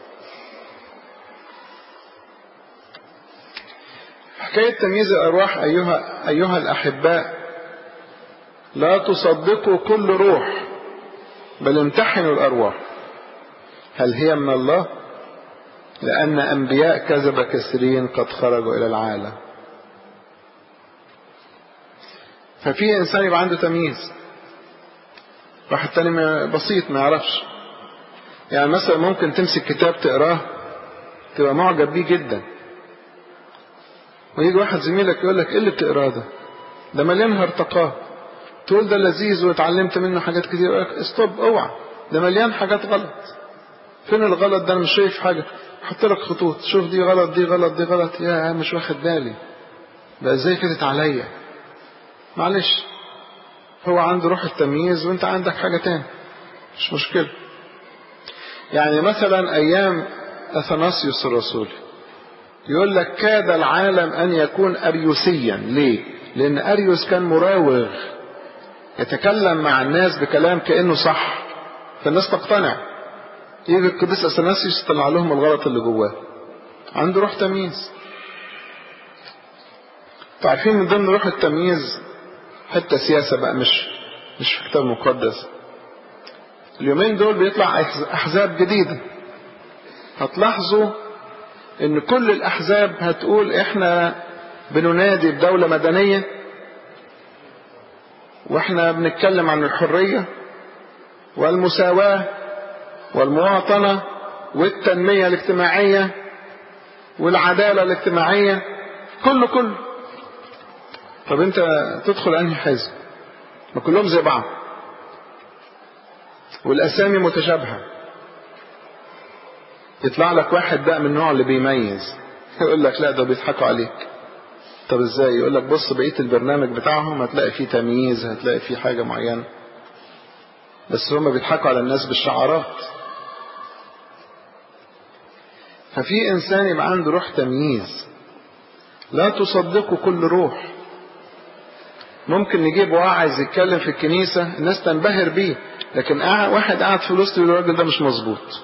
حكاية تمييز الأرواح أيها, أيها الأحباء لا تصدقوا كل روح بل امتحنوا الأرواح هل هي من الله لأن أنبياء كذب كثيرين قد خرجوا إلى العالم ففي إنسان يبقى عنده تمييز واحد تاني بسيط ما يعرفش يعني مثلا ممكن تمسك كتاب تقراه تبقى معجب بيه جدا ويجي واحد زميلك يقول لك ايه اللي بتقراه ده ده مليان هرطقات تقول ده لذيذ واتعلمت منه حاجات كتير يقول لك استوب اوعى ده مليان حاجات غلط فين الغلط ده انا مش شايف حاجه حط لك خطوط شوف دي غلط دي غلط دي غلط يا مش واخد بالي بقى ازاي كده عليا معلش هو عنده روح التمييز وانت عندك حاجة تاني مش مشكلة يعني مثلا ايام اثناسيوس الرسول يقول لك كاد العالم ان يكون اريوسيا ليه لان اريوس كان مراوغ يتكلم مع الناس بكلام كانه صح فالناس تقتنع يجي القديس اثناسيوس يطلع لهم الغلط اللي جواه عنده روح تمييز تعرفين من ضمن روح التمييز حتى سياسة بقى مش مش في كتاب مقدس اليومين دول بيطلع أحزاب جديدة هتلاحظوا إن كل الأحزاب هتقول إحنا بننادي بدولة مدنية وإحنا بنتكلم عن الحرية والمساواة والمواطنة والتنمية الاجتماعية والعدالة الاجتماعية كله كله طب انت تدخل انهي حزب ما كلهم زي بعض والاسامي متشابهه يطلع لك واحد بقى من النوع اللي بيميز يقول لك لا ده بيضحكوا عليك طب ازاي يقول لك بص بقيه البرنامج بتاعهم هتلاقي فيه تمييز هتلاقي فيه حاجه معينه بس هم بيضحكوا على الناس بالشعارات ففي انسان يبقى عنده روح تمييز لا تصدقوا كل روح ممكن نجيب واعظ يتكلم في الكنيسة الناس تنبهر بيه لكن واحد قاعد في الوسط يقول الراجل ده مش مظبوط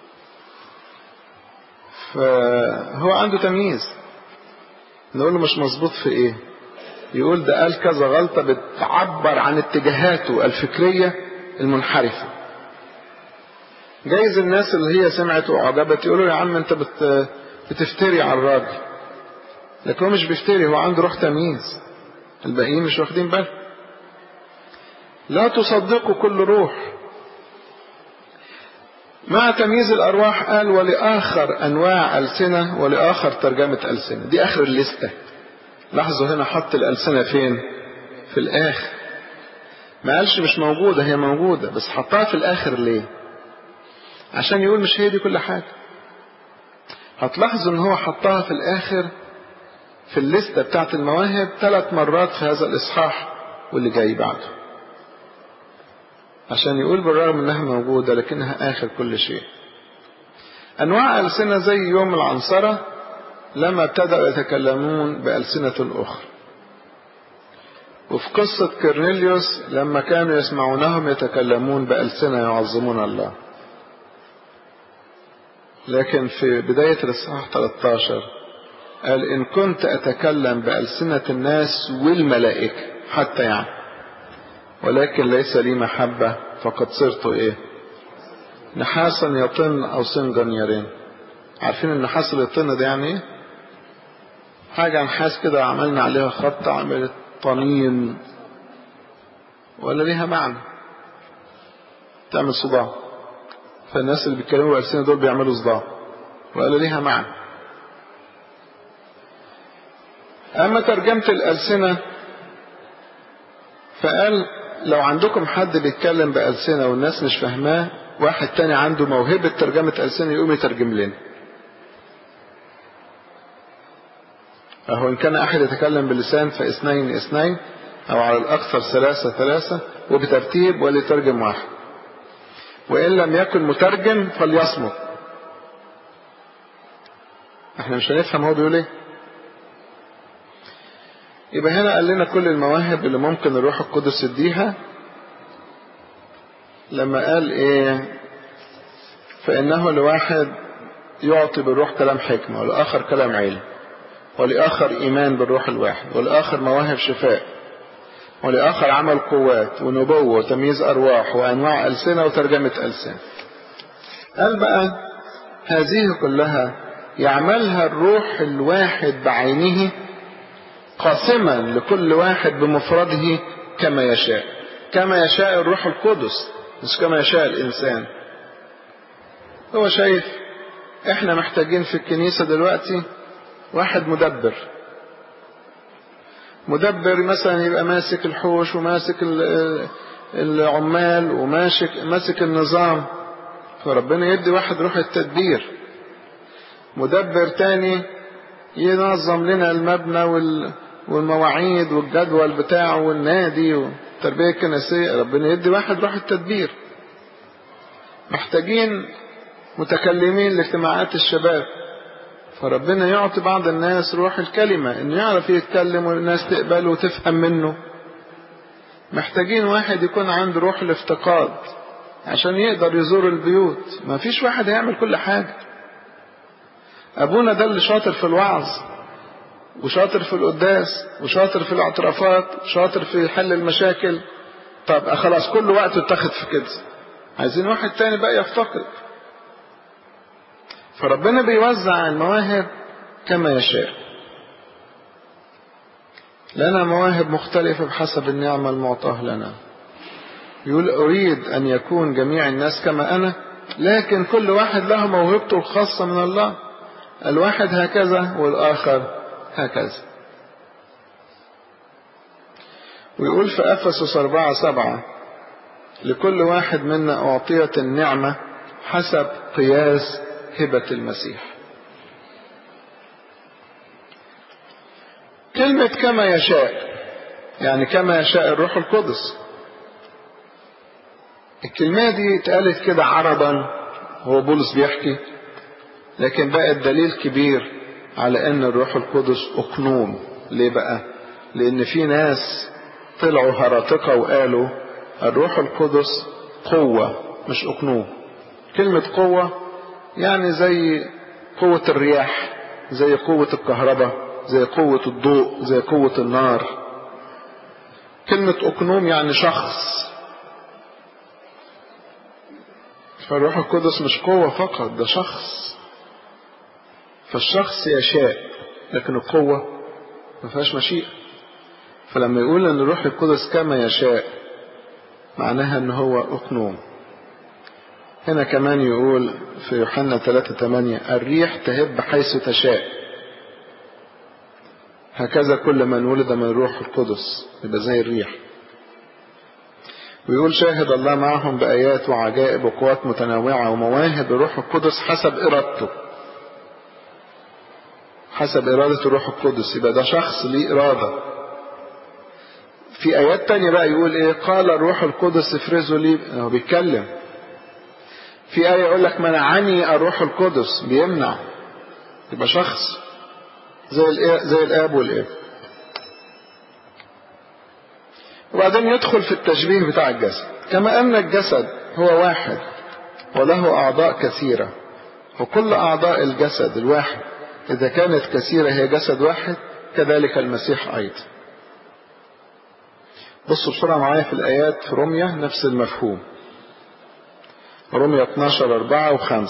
فهو عنده تمييز نقول له مش مظبوط في ايه يقول ده قال كذا غلطة بتعبر عن اتجاهاته الفكرية المنحرفة جايز الناس اللي هي سمعت وعجبت يقولوا يا عم انت بت بتفتري على الراجل لكن هو مش بيفتري هو عنده روح تمييز الباقيين مش واخدين بالهم لا تصدقوا كل روح مع تمييز الأرواح قال ولآخر أنواع ألسنة ولآخر ترجمة ألسنة دي آخر الليستة لاحظوا هنا حط الألسنة فين في الآخر ما قالش مش موجودة هي موجودة بس حطها في الآخر ليه عشان يقول مش هي دي كل حاجة هتلاحظوا ان هو حطها في الآخر في الليستة بتاعت المواهب ثلاث مرات في هذا الإصحاح واللي جاي بعده عشان يقول بالرغم انها موجودة لكنها اخر كل شيء انواع السنة زي يوم العنصرة لما ابتدأوا يتكلمون بألسنة أخرى وفي قصة كرنيليوس لما كانوا يسمعونهم يتكلمون بألسنة يعظمون الله لكن في بداية الإصحاح 13 قال إن كنت أتكلم بألسنة الناس والملائكة حتى يعني ولكن ليس لي محبة فقد صرت إيه نحاسا يطن أو صنجا يرين عارفين النحاس اللي يطن ده يعني إيه حاجة نحاس كده عملنا عليها خط عملت طنين ولا ليها معنى تعمل صداع فالناس اللي بيتكلموا بالألسنة دول بيعملوا صداع ولا ليها معنى أما ترجمة الألسنة فقال لو عندكم حد بيتكلم بألسنة والناس مش فاهماه واحد تاني عنده موهبة ترجمة ألسنة يقوم يترجم لنا أهو إن كان أحد يتكلم باللسان فاثنين اثنين أو على الأكثر ثلاثة ثلاثة وبترتيب وليترجم واحد وإن لم يكن مترجم فليصمت احنا مش هنفهم هو بيقول ايه يبقى هنا قال لنا كل المواهب اللي ممكن الروح القدس يديها لما قال ايه فإنه لواحد يعطي بالروح كلام حكمة ولآخر كلام علم ولآخر إيمان بالروح الواحد ولآخر مواهب شفاء ولآخر عمل قوات ونبوة وتمييز أرواح وأنواع ألسنة وترجمة ألسنة قال بقى هذه كلها يعملها الروح الواحد بعينه قاسما لكل واحد بمفرده كما يشاء كما يشاء الروح القدس مش كما يشاء الإنسان هو شايف احنا محتاجين في الكنيسة دلوقتي واحد مدبر مدبر مثلا يبقى ماسك الحوش وماسك العمال وماسك ماسك النظام فربنا يدي واحد روح التدبير مدبر تاني ينظم لنا المبنى والمواعيد والجدول بتاعه والنادي والتربية الكنسية ربنا يدي واحد روح التدبير محتاجين متكلمين لاجتماعات الشباب فربنا يعطي بعض الناس روح الكلمة انه يعرف يتكلم والناس تقبله وتفهم منه محتاجين واحد يكون عنده روح الافتقاد عشان يقدر يزور البيوت ما فيش واحد هيعمل كل حاجة ابونا ده اللي شاطر في الوعظ وشاطر في القداس وشاطر في الاعترافات وشاطر في حل المشاكل طب خلاص كل وقت اتخذ في كده عايزين واحد تاني بقى يفتقد فربنا بيوزع المواهب كما يشاء لنا مواهب مختلفة بحسب النعمة المعطاة لنا يقول أريد أن يكون جميع الناس كما أنا لكن كل واحد له موهبته الخاصة من الله الواحد هكذا والآخر هكذا ويقول في أفسس أربعة سبعة لكل واحد منا أعطيت النعمة حسب قياس هبة المسيح كلمة كما يشاء يعني كما يشاء الروح القدس الكلمة دي اتقالت كده عربا هو بولس بيحكي لكن بقى الدليل كبير على ان الروح القدس اقنوم ليه بقى لان في ناس طلعوا هرطقة وقالوا الروح القدس قوة مش اقنوم كلمة قوة يعني زي قوة الرياح زي قوة الكهرباء زي قوة الضوء زي قوة النار كلمة أقنوم يعني شخص فالروح القدس مش قوة فقط ده شخص فالشخص يشاء لكن القوة ما فيهاش مشيئة فلما يقول ان الروح القدس كما يشاء معناها ان هو أقنوم هنا كمان يقول في يوحنا 3 8 الريح تهب حيث تشاء هكذا كل من ولد من الروح القدس يبقى زي الريح ويقول شاهد الله معهم بآيات وعجائب وقوات متنوعة ومواهب الروح القدس حسب إرادته حسب إرادة الروح القدس يبقى ده شخص ليه إرادة في في آيات تانية بقى يقول إيه قال الروح القدس افرزوا لي هو بيتكلم في آية يقول لك منعني الروح القدس بيمنع يبقى شخص زي زي الآب والابن وبعدين يدخل في التشبيه بتاع الجسد كما أن الجسد هو واحد وله أعضاء كثيرة وكل أعضاء الجسد الواحد إذا كانت كثيرة هي جسد واحد كذلك المسيح أيضا بصوا بسرعة معايا في الآيات في روميا نفس المفهوم روميا 12 4 و5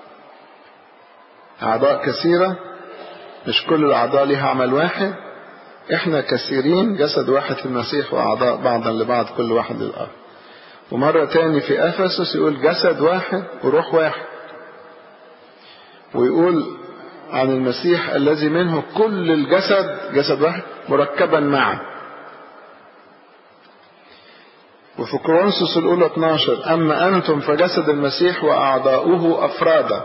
أعضاء كثيرة مش كل الأعضاء ليها عمل واحد إحنا كثيرين جسد واحد في المسيح وأعضاء بعضا لبعض كل واحد للآخر ومرة تاني في أفسس يقول جسد واحد وروح واحد ويقول عن المسيح الذي منه كل الجسد جسد واحد مركبا معا وفي كورنثوس الأولى 12 أما أنتم فجسد المسيح وأعضاؤه أفرادا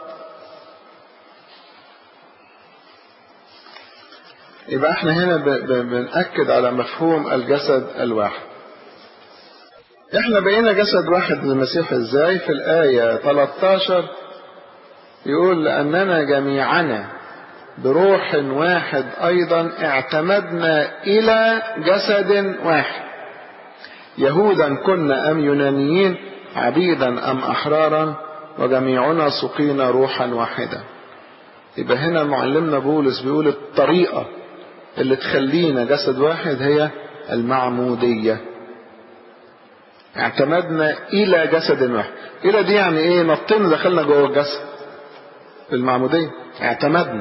يبقى احنا هنا بنأكد على مفهوم الجسد الواحد احنا بقينا جسد واحد للمسيح ازاي في الآية 13 يقول لأننا جميعنا بروح واحد أيضا اعتمدنا إلى جسد واحد يهودا كنا أم يونانيين عبيدا أم أحرارا وجميعنا سقينا روحا واحدا يبقى هنا معلمنا بولس بيقول الطريقة اللي تخلينا جسد واحد هي المعمودية اعتمدنا إلى جسد واحد إلى دي يعني إيه نطينا دخلنا جوه الجسد المعمودية اعتمدنا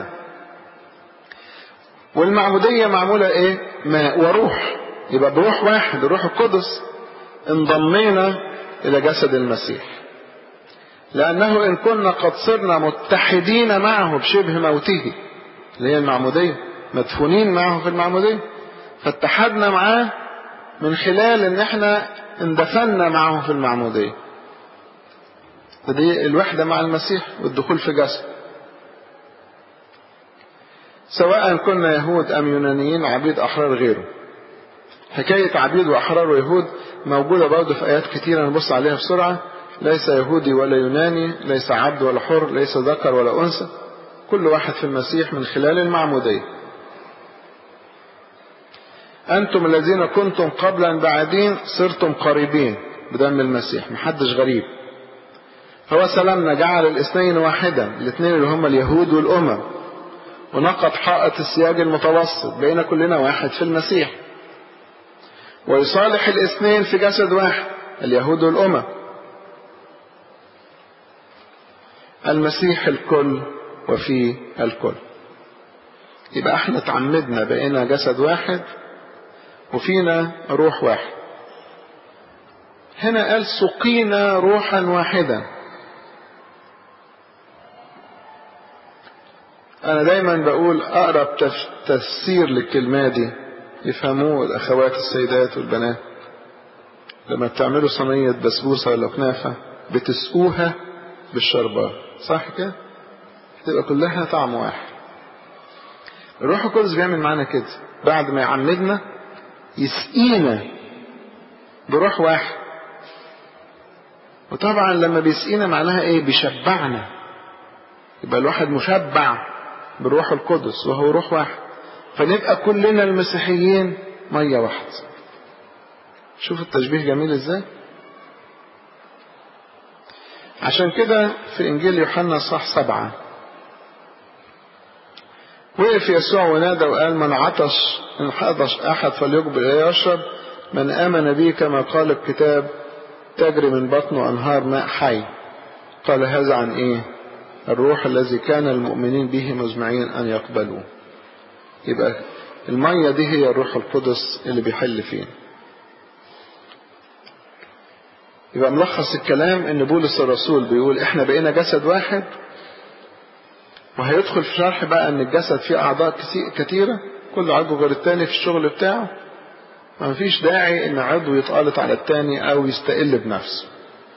والمعمودية معمولة إيه ماء وروح يبقى بروح واحد الروح القدس انضمينا إلى جسد المسيح لأنه إن كنا قد صرنا متحدين معه بشبه موته اللي هي المعمودية مدفونين معه في المعمودية فاتحدنا معاه من خلال ان احنا اندفنا معه في المعمودية فدي الوحدة مع المسيح والدخول في جسد سواء كنا يهود أم يونانيين عبيد أحرار غيره حكاية عبيد وأحرار ويهود موجودة برضه في آيات كتيرة نبص عليها بسرعة ليس يهودي ولا يوناني ليس عبد ولا حر ليس ذكر ولا أنثى كل واحد في المسيح من خلال المعمودية أنتم الذين كنتم قبلا بعدين صرتم قريبين بدم المسيح محدش غريب هو سلامنا جعل الاثنين واحدا الاثنين اللي هم اليهود والأمم ونقض حائط السياج المتوسط بين كلنا واحد في المسيح ويصالح الاثنين في جسد واحد اليهود والأمم المسيح الكل وفي الكل يبقى احنا تعمدنا بقينا جسد واحد وفينا روح واحد هنا قال سقينا روحا واحدا انا دايما بقول اقرب تفسير للكلمة دي يفهموه الاخوات السيدات والبنات لما بتعملوا صينية بسبوسة ولا كنافة بتسقوها بالشربات صح كده تبقى كلها طعم واحد الروح القدس بيعمل معانا كده بعد ما يعمدنا يسقينا بروح واحد وطبعا لما بيسقينا معناها ايه بيشبعنا يبقى الواحد مشبع بالروح القدس وهو روح واحد فنبقى كلنا المسيحيين مية واحدة شوف التشبيه جميل ازاي عشان كده في انجيل يوحنا صح سبعة وقف يسوع ونادى وقال من عطش ان عطش احد فليقبل اليه يشرب من امن بي كما قال الكتاب تجري من بطنه انهار ماء حي قال هذا عن ايه الروح الذي كان المؤمنين به مزمعين ان يقبلوه يبقى المية دي هي الروح القدس اللي بيحل فينا يبقى ملخص الكلام ان بولس الرسول بيقول احنا بقينا جسد واحد وهيدخل في شرح بقى ان الجسد فيه اعضاء كتيرة كل عضو غير التاني في الشغل بتاعه ما فيش داعي ان عضو يتقالط على التاني او يستقل بنفسه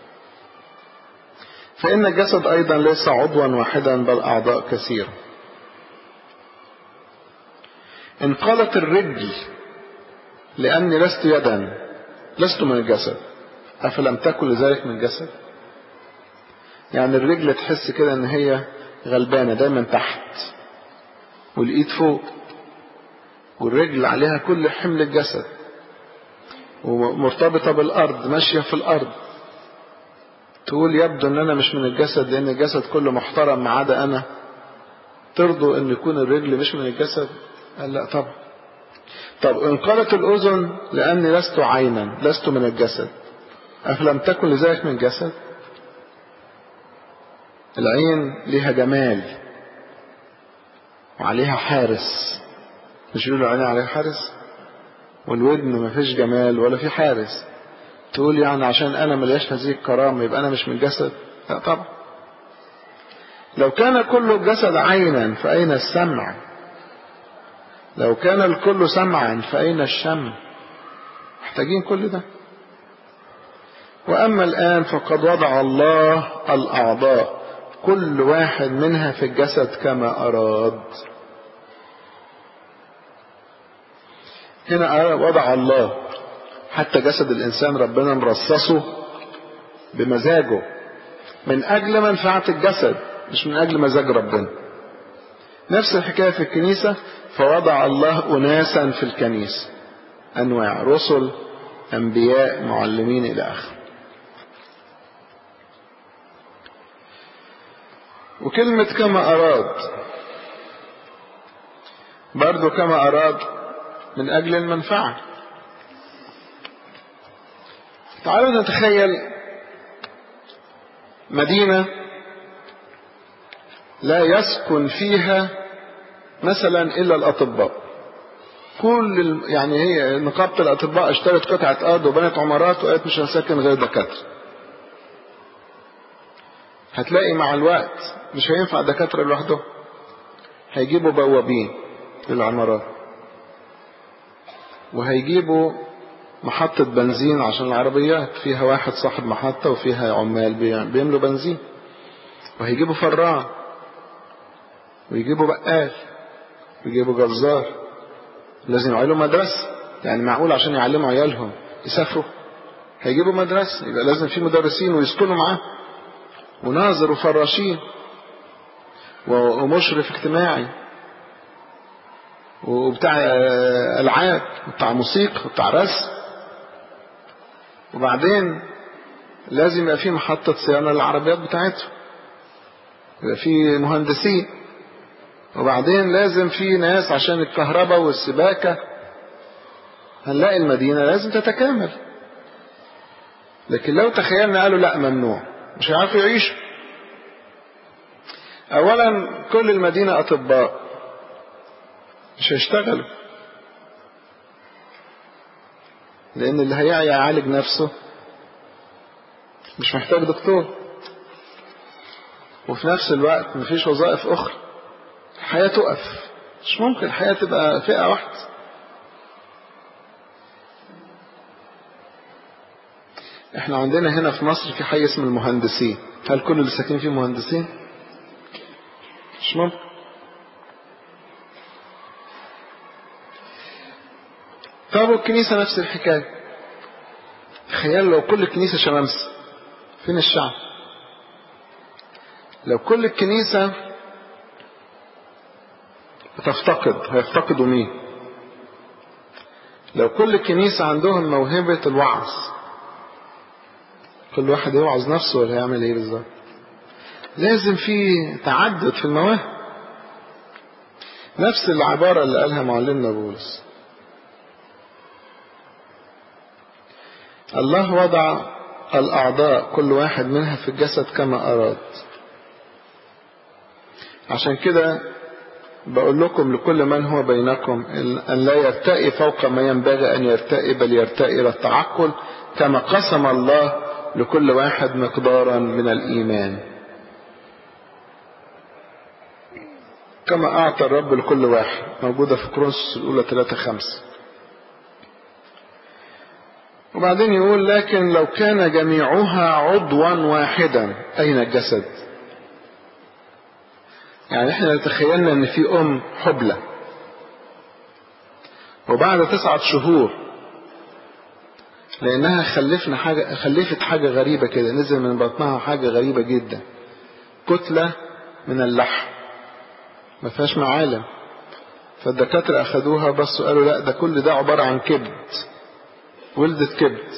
فإن الجسد أيضا ليس عضوا واحدا بل أعضاء كثيرة إن قالت الرجل لأني لست يدا لست من الجسد أفلم تكن لذلك من الجسد يعني الرجل تحس كده ان هي غلبانة دايما تحت والايد فوق والرجل عليها كل حمل الجسد ومرتبطة بالارض ماشية في الارض تقول يبدو ان انا مش من الجسد لان الجسد كله محترم ما عدا انا ترضوا ان يكون الرجل مش من الجسد قال لا طبعا طب ان قالت الاذن لاني لست عينا لست من الجسد افلم تكن لذلك من الجسد العين ليها جمال وعليها حارس مش يقولوا العين عليها حارس والودن ما فيش جمال ولا في حارس تقول يعني عشان انا ملياش هذه الكرامة يبقى انا مش من الجسد لا طبعا لو كان كل الجسد عينا فأين السمع لو كان الكل سمعا فأين الشم محتاجين كل ده وأما الآن فقد وضع الله الأعضاء كل واحد منها في الجسد كما أراد هنا وضع الله حتى جسد الإنسان ربنا مرصصه بمزاجه من أجل منفعة الجسد مش من أجل مزاج ربنا نفس الحكاية في الكنيسة فوضع الله أناسا في الكنيسة أنواع رسل أنبياء معلمين إلى آخره وكلمة كما أراد برضو كما أراد من أجل المنفعة تعالوا نتخيل مدينة لا يسكن فيها مثلا إلا الأطباء كل يعني هي نقابة الأطباء اشترت قطعة أرض وبنت عمارات وقالت مش هنسكن غير دكاترة هتلاقي مع الوقت مش هينفع دكاترة لوحدهم هيجيبوا بوابين للعمارات وهيجيبوا محطة بنزين عشان العربيات فيها واحد صاحب محطة وفيها عمال بيملوا بنزين وهيجيبوا فران ويجيبوا بقال ويجيبوا جزار لازم يعملوا مدرسة يعني معقول عشان يعلموا عيالهم يسافروا هيجيبوا مدرسة يبقى لازم في مدرسين ويسكنوا معاه وناظر وفراشين ومشرف اجتماعي وبتاع العاب وبتاع موسيقى وبتاع رسم وبعدين لازم يبقى في محطة صيانة للعربيات بتاعتهم يبقى في مهندسين وبعدين لازم في ناس عشان الكهرباء والسباكة هنلاقي المدينة لازم تتكامل لكن لو تخيلنا قالوا لا ممنوع مش هيعرفوا يعيشوا اولا كل المدينة اطباء مش هيشتغلوا لان اللي هيعي يعالج نفسه مش محتاج دكتور وفي نفس الوقت مفيش وظائف اخرى الحياة تقف مش ممكن الحياة تبقى فئة واحدة احنا عندنا هنا في مصر في حي اسمه المهندسين هل كل اللي ساكنين فيه مهندسين مش ممكن طب الكنيسة نفس الحكاية تخيل لو كل الكنيسة شمامسة فين الشعب لو كل الكنيسة بتفتقد هيفتقدوا مين لو كل الكنيسة عندهم موهبة الوعظ كل واحد يوعظ نفسه ولا هيعمل ايه بالظبط لازم في تعدد في المواهب نفس العبارة اللي قالها معلمنا بولس الله وضع الأعضاء كل واحد منها في الجسد كما أراد عشان كده بقول لكم لكل من هو بينكم أن لا يرتئي فوق ما ينبغي أن يرتئي بل يرتئي إلى التعقل كما قسم الله لكل واحد مقدارا من الإيمان كما أعطى الرب لكل واحد موجودة في كورنثوس الأولى 3 5 وبعدين يقول لكن لو كان جميعها عضوا واحدا أين الجسد يعني احنا تخيلنا ان في ام حبلى وبعد تسعة شهور لأنها خلفنا حاجة خلفت حاجة غريبة كده نزل من بطنها حاجة غريبة جدا كتلة من اللحم ما فيهاش معالم فالدكاترة أخدوها بصوا قالوا لا ده كل ده عبارة عن كبد ولدت كبد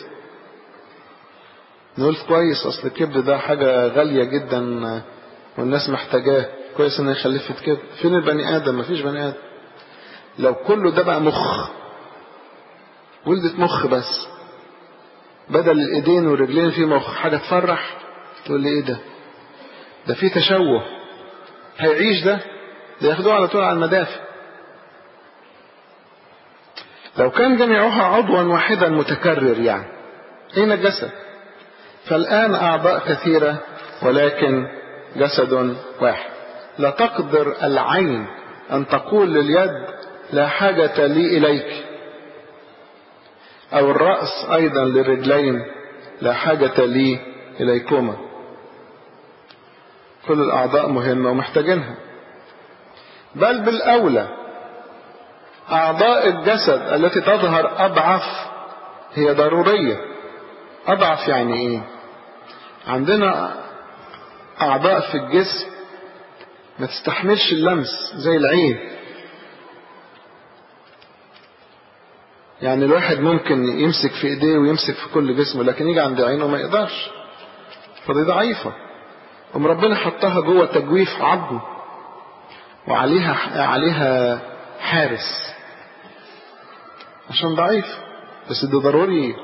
نقول كويس أصل الكبد ده حاجة غالية جدا والناس محتاجاه كويس إن خلفت كبد فين البني آدم مفيش بني آدم لو كله ده بقى مخ ولدت مخ بس بدل الايدين والرجلين في مخ حاجه تفرح تقول لي ايه ده ده في تشوه هيعيش ده ده ياخدوه على طول على المدافع لو كان جميعها عضوا واحدا متكرر يعني اين الجسد فالان اعضاء كثيره ولكن جسد واحد لا تقدر العين ان تقول لليد لا حاجه لي اليك أو الرأس أيضا للرجلين لا حاجة لي إليكما كل الأعضاء مهمة ومحتاجينها بل بالأولى أعضاء الجسد التي تظهر أضعف هي ضرورية أضعف يعني إيه عندنا أعضاء في الجسم ما تستحملش اللمس زي العين يعني الواحد ممكن يمسك في ايديه ويمسك في كل جسمه لكن يجي عند عينه ما يقدرش فدي ضعيفة ام ربنا حطها جوه تجويف عظم وعليها عليها حارس عشان ضعيف بس ده ضروري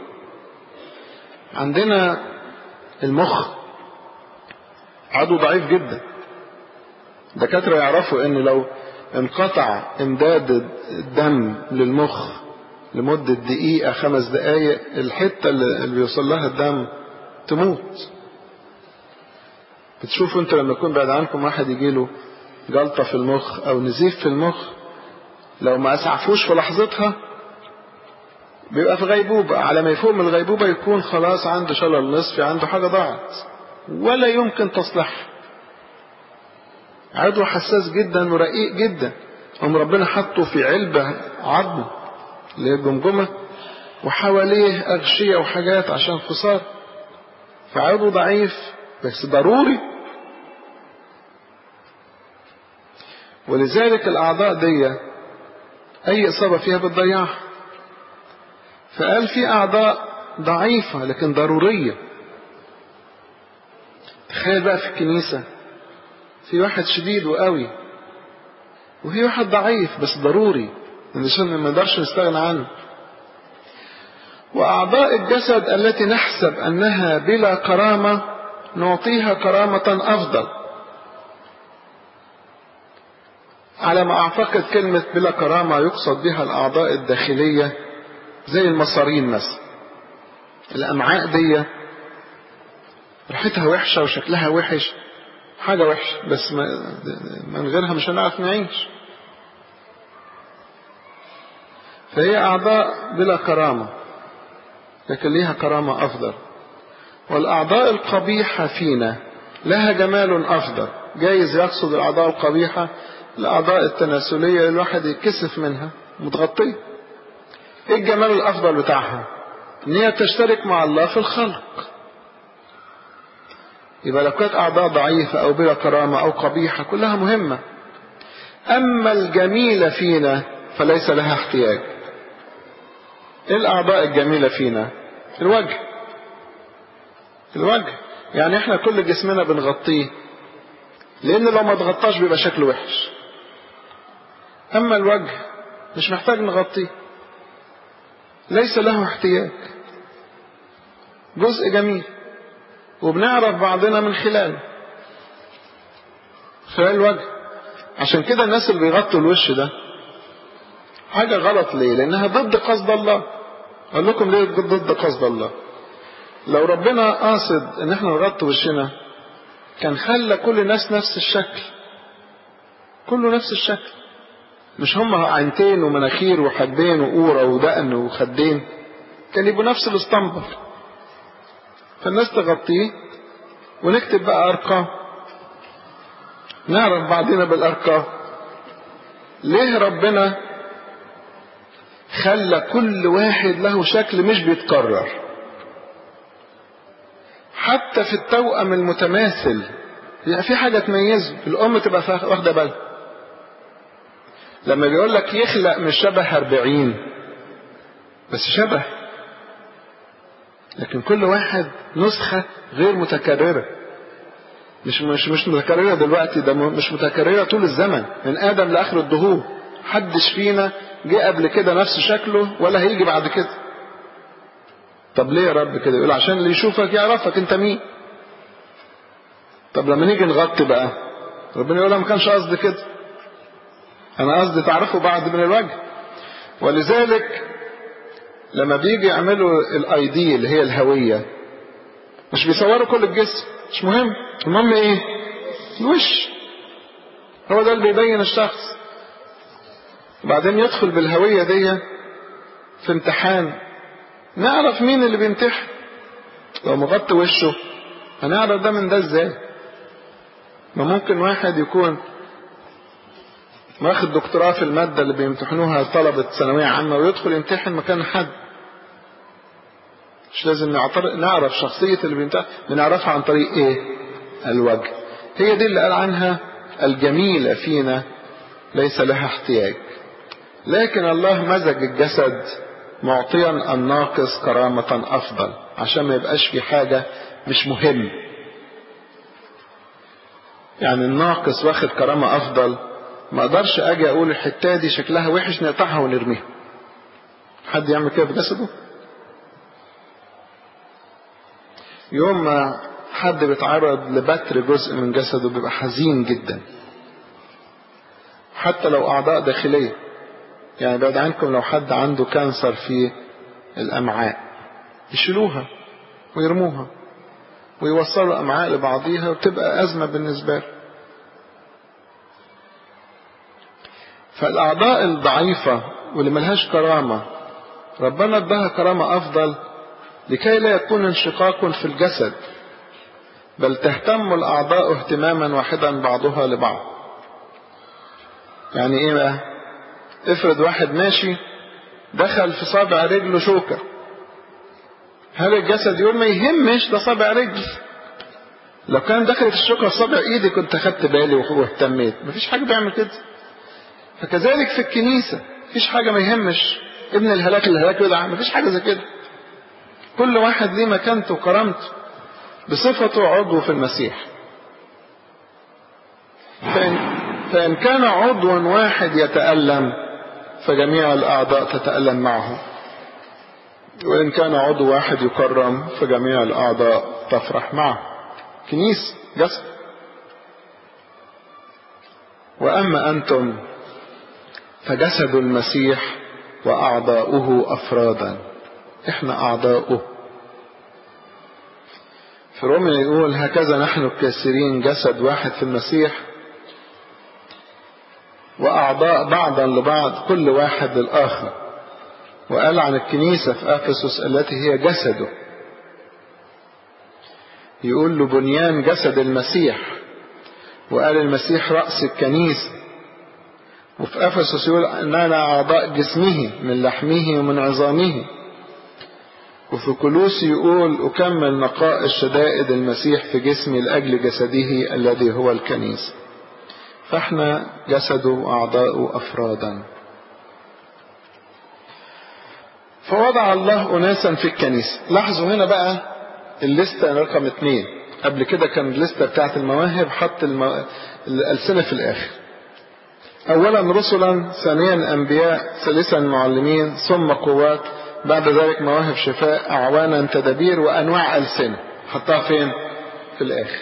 عندنا المخ عضو ضعيف جدا دكاترة يعرفوا ان لو انقطع امداد الدم للمخ لمدة دقيقة خمس دقايق الحتة اللي بيوصل لها الدم تموت بتشوفوا انتوا لما يكون بعد عنكم واحد يجيله جلطة في المخ او نزيف في المخ لو ما اسعفوش في لحظتها بيبقى في غيبوبة على ما يفوق من الغيبوبة يكون خلاص عنده شلل نصفي عنده حاجة ضاعت ولا يمكن تصلحها عضو حساس جدا ورقيق جدا هم ربنا حطه في علبة عظم اللي هي الجمجمة وحواليه أغشية وحاجات عشان خسارة فعضو ضعيف بس ضروري ولذلك الأعضاء دي أي إصابة فيها بتضيعها فقال في أعضاء ضعيفة لكن ضرورية تخيل بقى في الكنيسة في واحد شديد وقوي وفي واحد ضعيف بس ضروري علشان ما نقدرش نستغنى عنه وأعضاء الجسد التي نحسب أنها بلا كرامة نعطيها كرامة أفضل على ما أعتقد كلمة بلا كرامة يقصد بها الأعضاء الداخلية زي المصارين مثلا الأمعاء دي ريحتها وحشة وشكلها وحش حاجة وحشة بس من غيرها مش هنعرف نعيش فهي أعضاء بلا كرامة لكن ليها كرامة أفضل والأعضاء القبيحة فينا لها جمال أفضل جايز يقصد الأعضاء القبيحة الأعضاء التناسلية الواحد يتكسف منها متغطية إيه الجمال الأفضل بتاعها إن هي تشترك مع الله في الخلق يبقى لو كانت أعضاء ضعيفة أو بلا كرامة أو قبيحة كلها مهمة أما الجميلة فينا فليس لها احتياج ايه الاعضاء الجميلة فينا الوجه الوجه يعني احنا كل جسمنا بنغطيه لان لو ما تغطاش بيبقى شكله وحش اما الوجه مش محتاج نغطيه ليس له احتياج جزء جميل وبنعرف بعضنا من خلاله خلال الوجه عشان كده الناس اللي بيغطوا الوش ده حاجة غلط ليه لأنها ضد قصد الله أقول لكم ليه ضد قصد الله لو ربنا قاصد ان احنا نغطي وشنا كان خلى كل الناس نفس الشكل كله نفس الشكل مش هم عينتين ومناخير وحاجبين وقورة ودقن وخدين كان يبقوا نفس الاسطمبل فالناس تغطيه ونكتب بقى ارقام نعرف بعضنا بالارقام ليه ربنا خلى كل واحد له شكل مش بيتكرر حتى في التوأم المتماثل يعني في حاجة تميزه الأم تبقى واخدة بالها لما بيقول لك يخلق مش شبه أربعين بس شبه لكن كل واحد نسخة غير متكررة مش مش مش متكررة دلوقتي ده مش متكررة طول الزمن من آدم لآخر الدهور حدش فينا جه قبل كده نفس شكله ولا هيجي بعد كده طب ليه يا رب كده يقول عشان اللي يشوفك يعرفك انت مين طب لما نيجي نغطي بقى ربنا يقول ما كانش قصدي كده انا قصدي تعرفوا بعض من الوجه ولذلك لما بيجي يعملوا الاي دي اللي هي الهويه مش بيصوروا كل الجسم مش مهم المهم ايه الوش هو ده اللي بيبين الشخص وبعدين يدخل بالهويه دي في امتحان نعرف مين اللي بيمتحن لو مغطي وشه هنعرف ده من ده ازاي ما ممكن واحد يكون واخد دكتوراه في المادة اللي بيمتحنوها طلبة ثانوية عامة ويدخل يمتحن مكان حد مش لازم نعرف شخصية اللي بيمتحن بنعرفها عن طريق ايه الوجه هي دي اللي قال عنها الجميلة فينا ليس لها احتياج لكن الله مزج الجسد معطيا الناقص كرامة أفضل عشان ما يبقاش في حاجة مش مهم يعني الناقص واخد كرامة أفضل ما أقدرش أجي أقول الحتة دي شكلها وحش نقطعها ونرميها حد يعمل كده بجسده يوم ما حد بيتعرض لبتر جزء من جسده بيبقى حزين جدا حتى لو أعضاء داخلية يعني بعد عنكم لو حد عنده كانسر في الأمعاء يشيلوها ويرموها ويوصلوا أمعاء لبعضيها وتبقى أزمة بالنسبة له فالأعضاء الضعيفة واللي ملهاش كرامة ربنا ادها كرامة أفضل لكي لا يكون انشقاق في الجسد بل تهتم الأعضاء اهتماما واحدا بعضها لبعض يعني ايه بقى افرض واحد ماشي دخل في صابع رجله شوكة هل الجسد يقول ما يهمش ده صابع رجل لو كان دخلت الشوكة في صابع ايدي كنت اخدت بالي واهتميت مفيش حاجة بيعمل كده فكذلك في الكنيسة مفيش حاجة ما يهمش ابن الهلاك الهلاك يدعى مفيش حاجة زي كده كل واحد ليه مكانته وكرامته بصفته عضو في المسيح فإن, فإن كان عضو واحد يتألم فجميع الأعضاء تتألم معه وإن كان عضو واحد يكرم فجميع الأعضاء تفرح معه كنيس جسد وأما أنتم فجسد المسيح وأعضاؤه أفرادا إحنا أعضاؤه في روميا يقول هكذا نحن الكاسرين جسد واحد في المسيح وأعضاء بعضا لبعض كل واحد للآخر وقال عن الكنيسة في أفسس التي هي جسده يقول له بنيان جسد المسيح وقال المسيح رأس الكنيسة وفي أفسس يقول أننا أعضاء جسمه من لحمه ومن عظامه وفي كلوس يقول أكمل نقائص شدائد المسيح في جسمي لأجل جسده الذي هو الكنيسة فاحنا جسده وأعضاؤه أفرادا فوضع الله أناسا في الكنيسة لاحظوا هنا بقى الليستة رقم اثنين قبل كده كان الليستة بتاعت المواهب حط المو... الألسنة في الآخر أولا رسلا ثانيا أنبياء ثالثا معلمين ثم قوات بعد ذلك مواهب شفاء أعوانا تدابير وأنواع ألسنة حطها فين في الآخر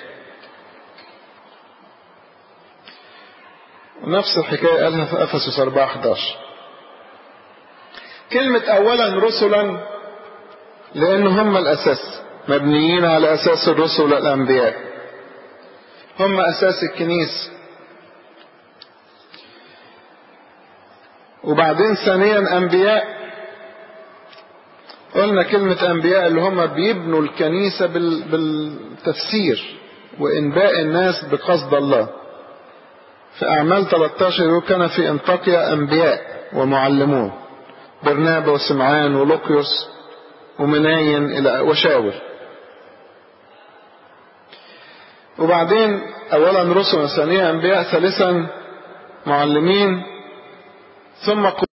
نفس الحكاية قالها في أفسس 4 11 كلمة أولا رسلا لأن هم الأساس مبنيين على أساس الرسل والأنبياء هم أساس الكنيسة وبعدين ثانيا أنبياء قلنا كلمة أنبياء اللي هم بيبنوا الكنيسة بالتفسير وإنباء الناس بقصد الله في أعمال 13 يقول كان في انطاكيا أنبياء ومعلمون برنابا وسمعان ولوقيوس ومناين إلى وشاول وبعدين اولا رسل ثانيا انبياء ثالثا معلمين ثم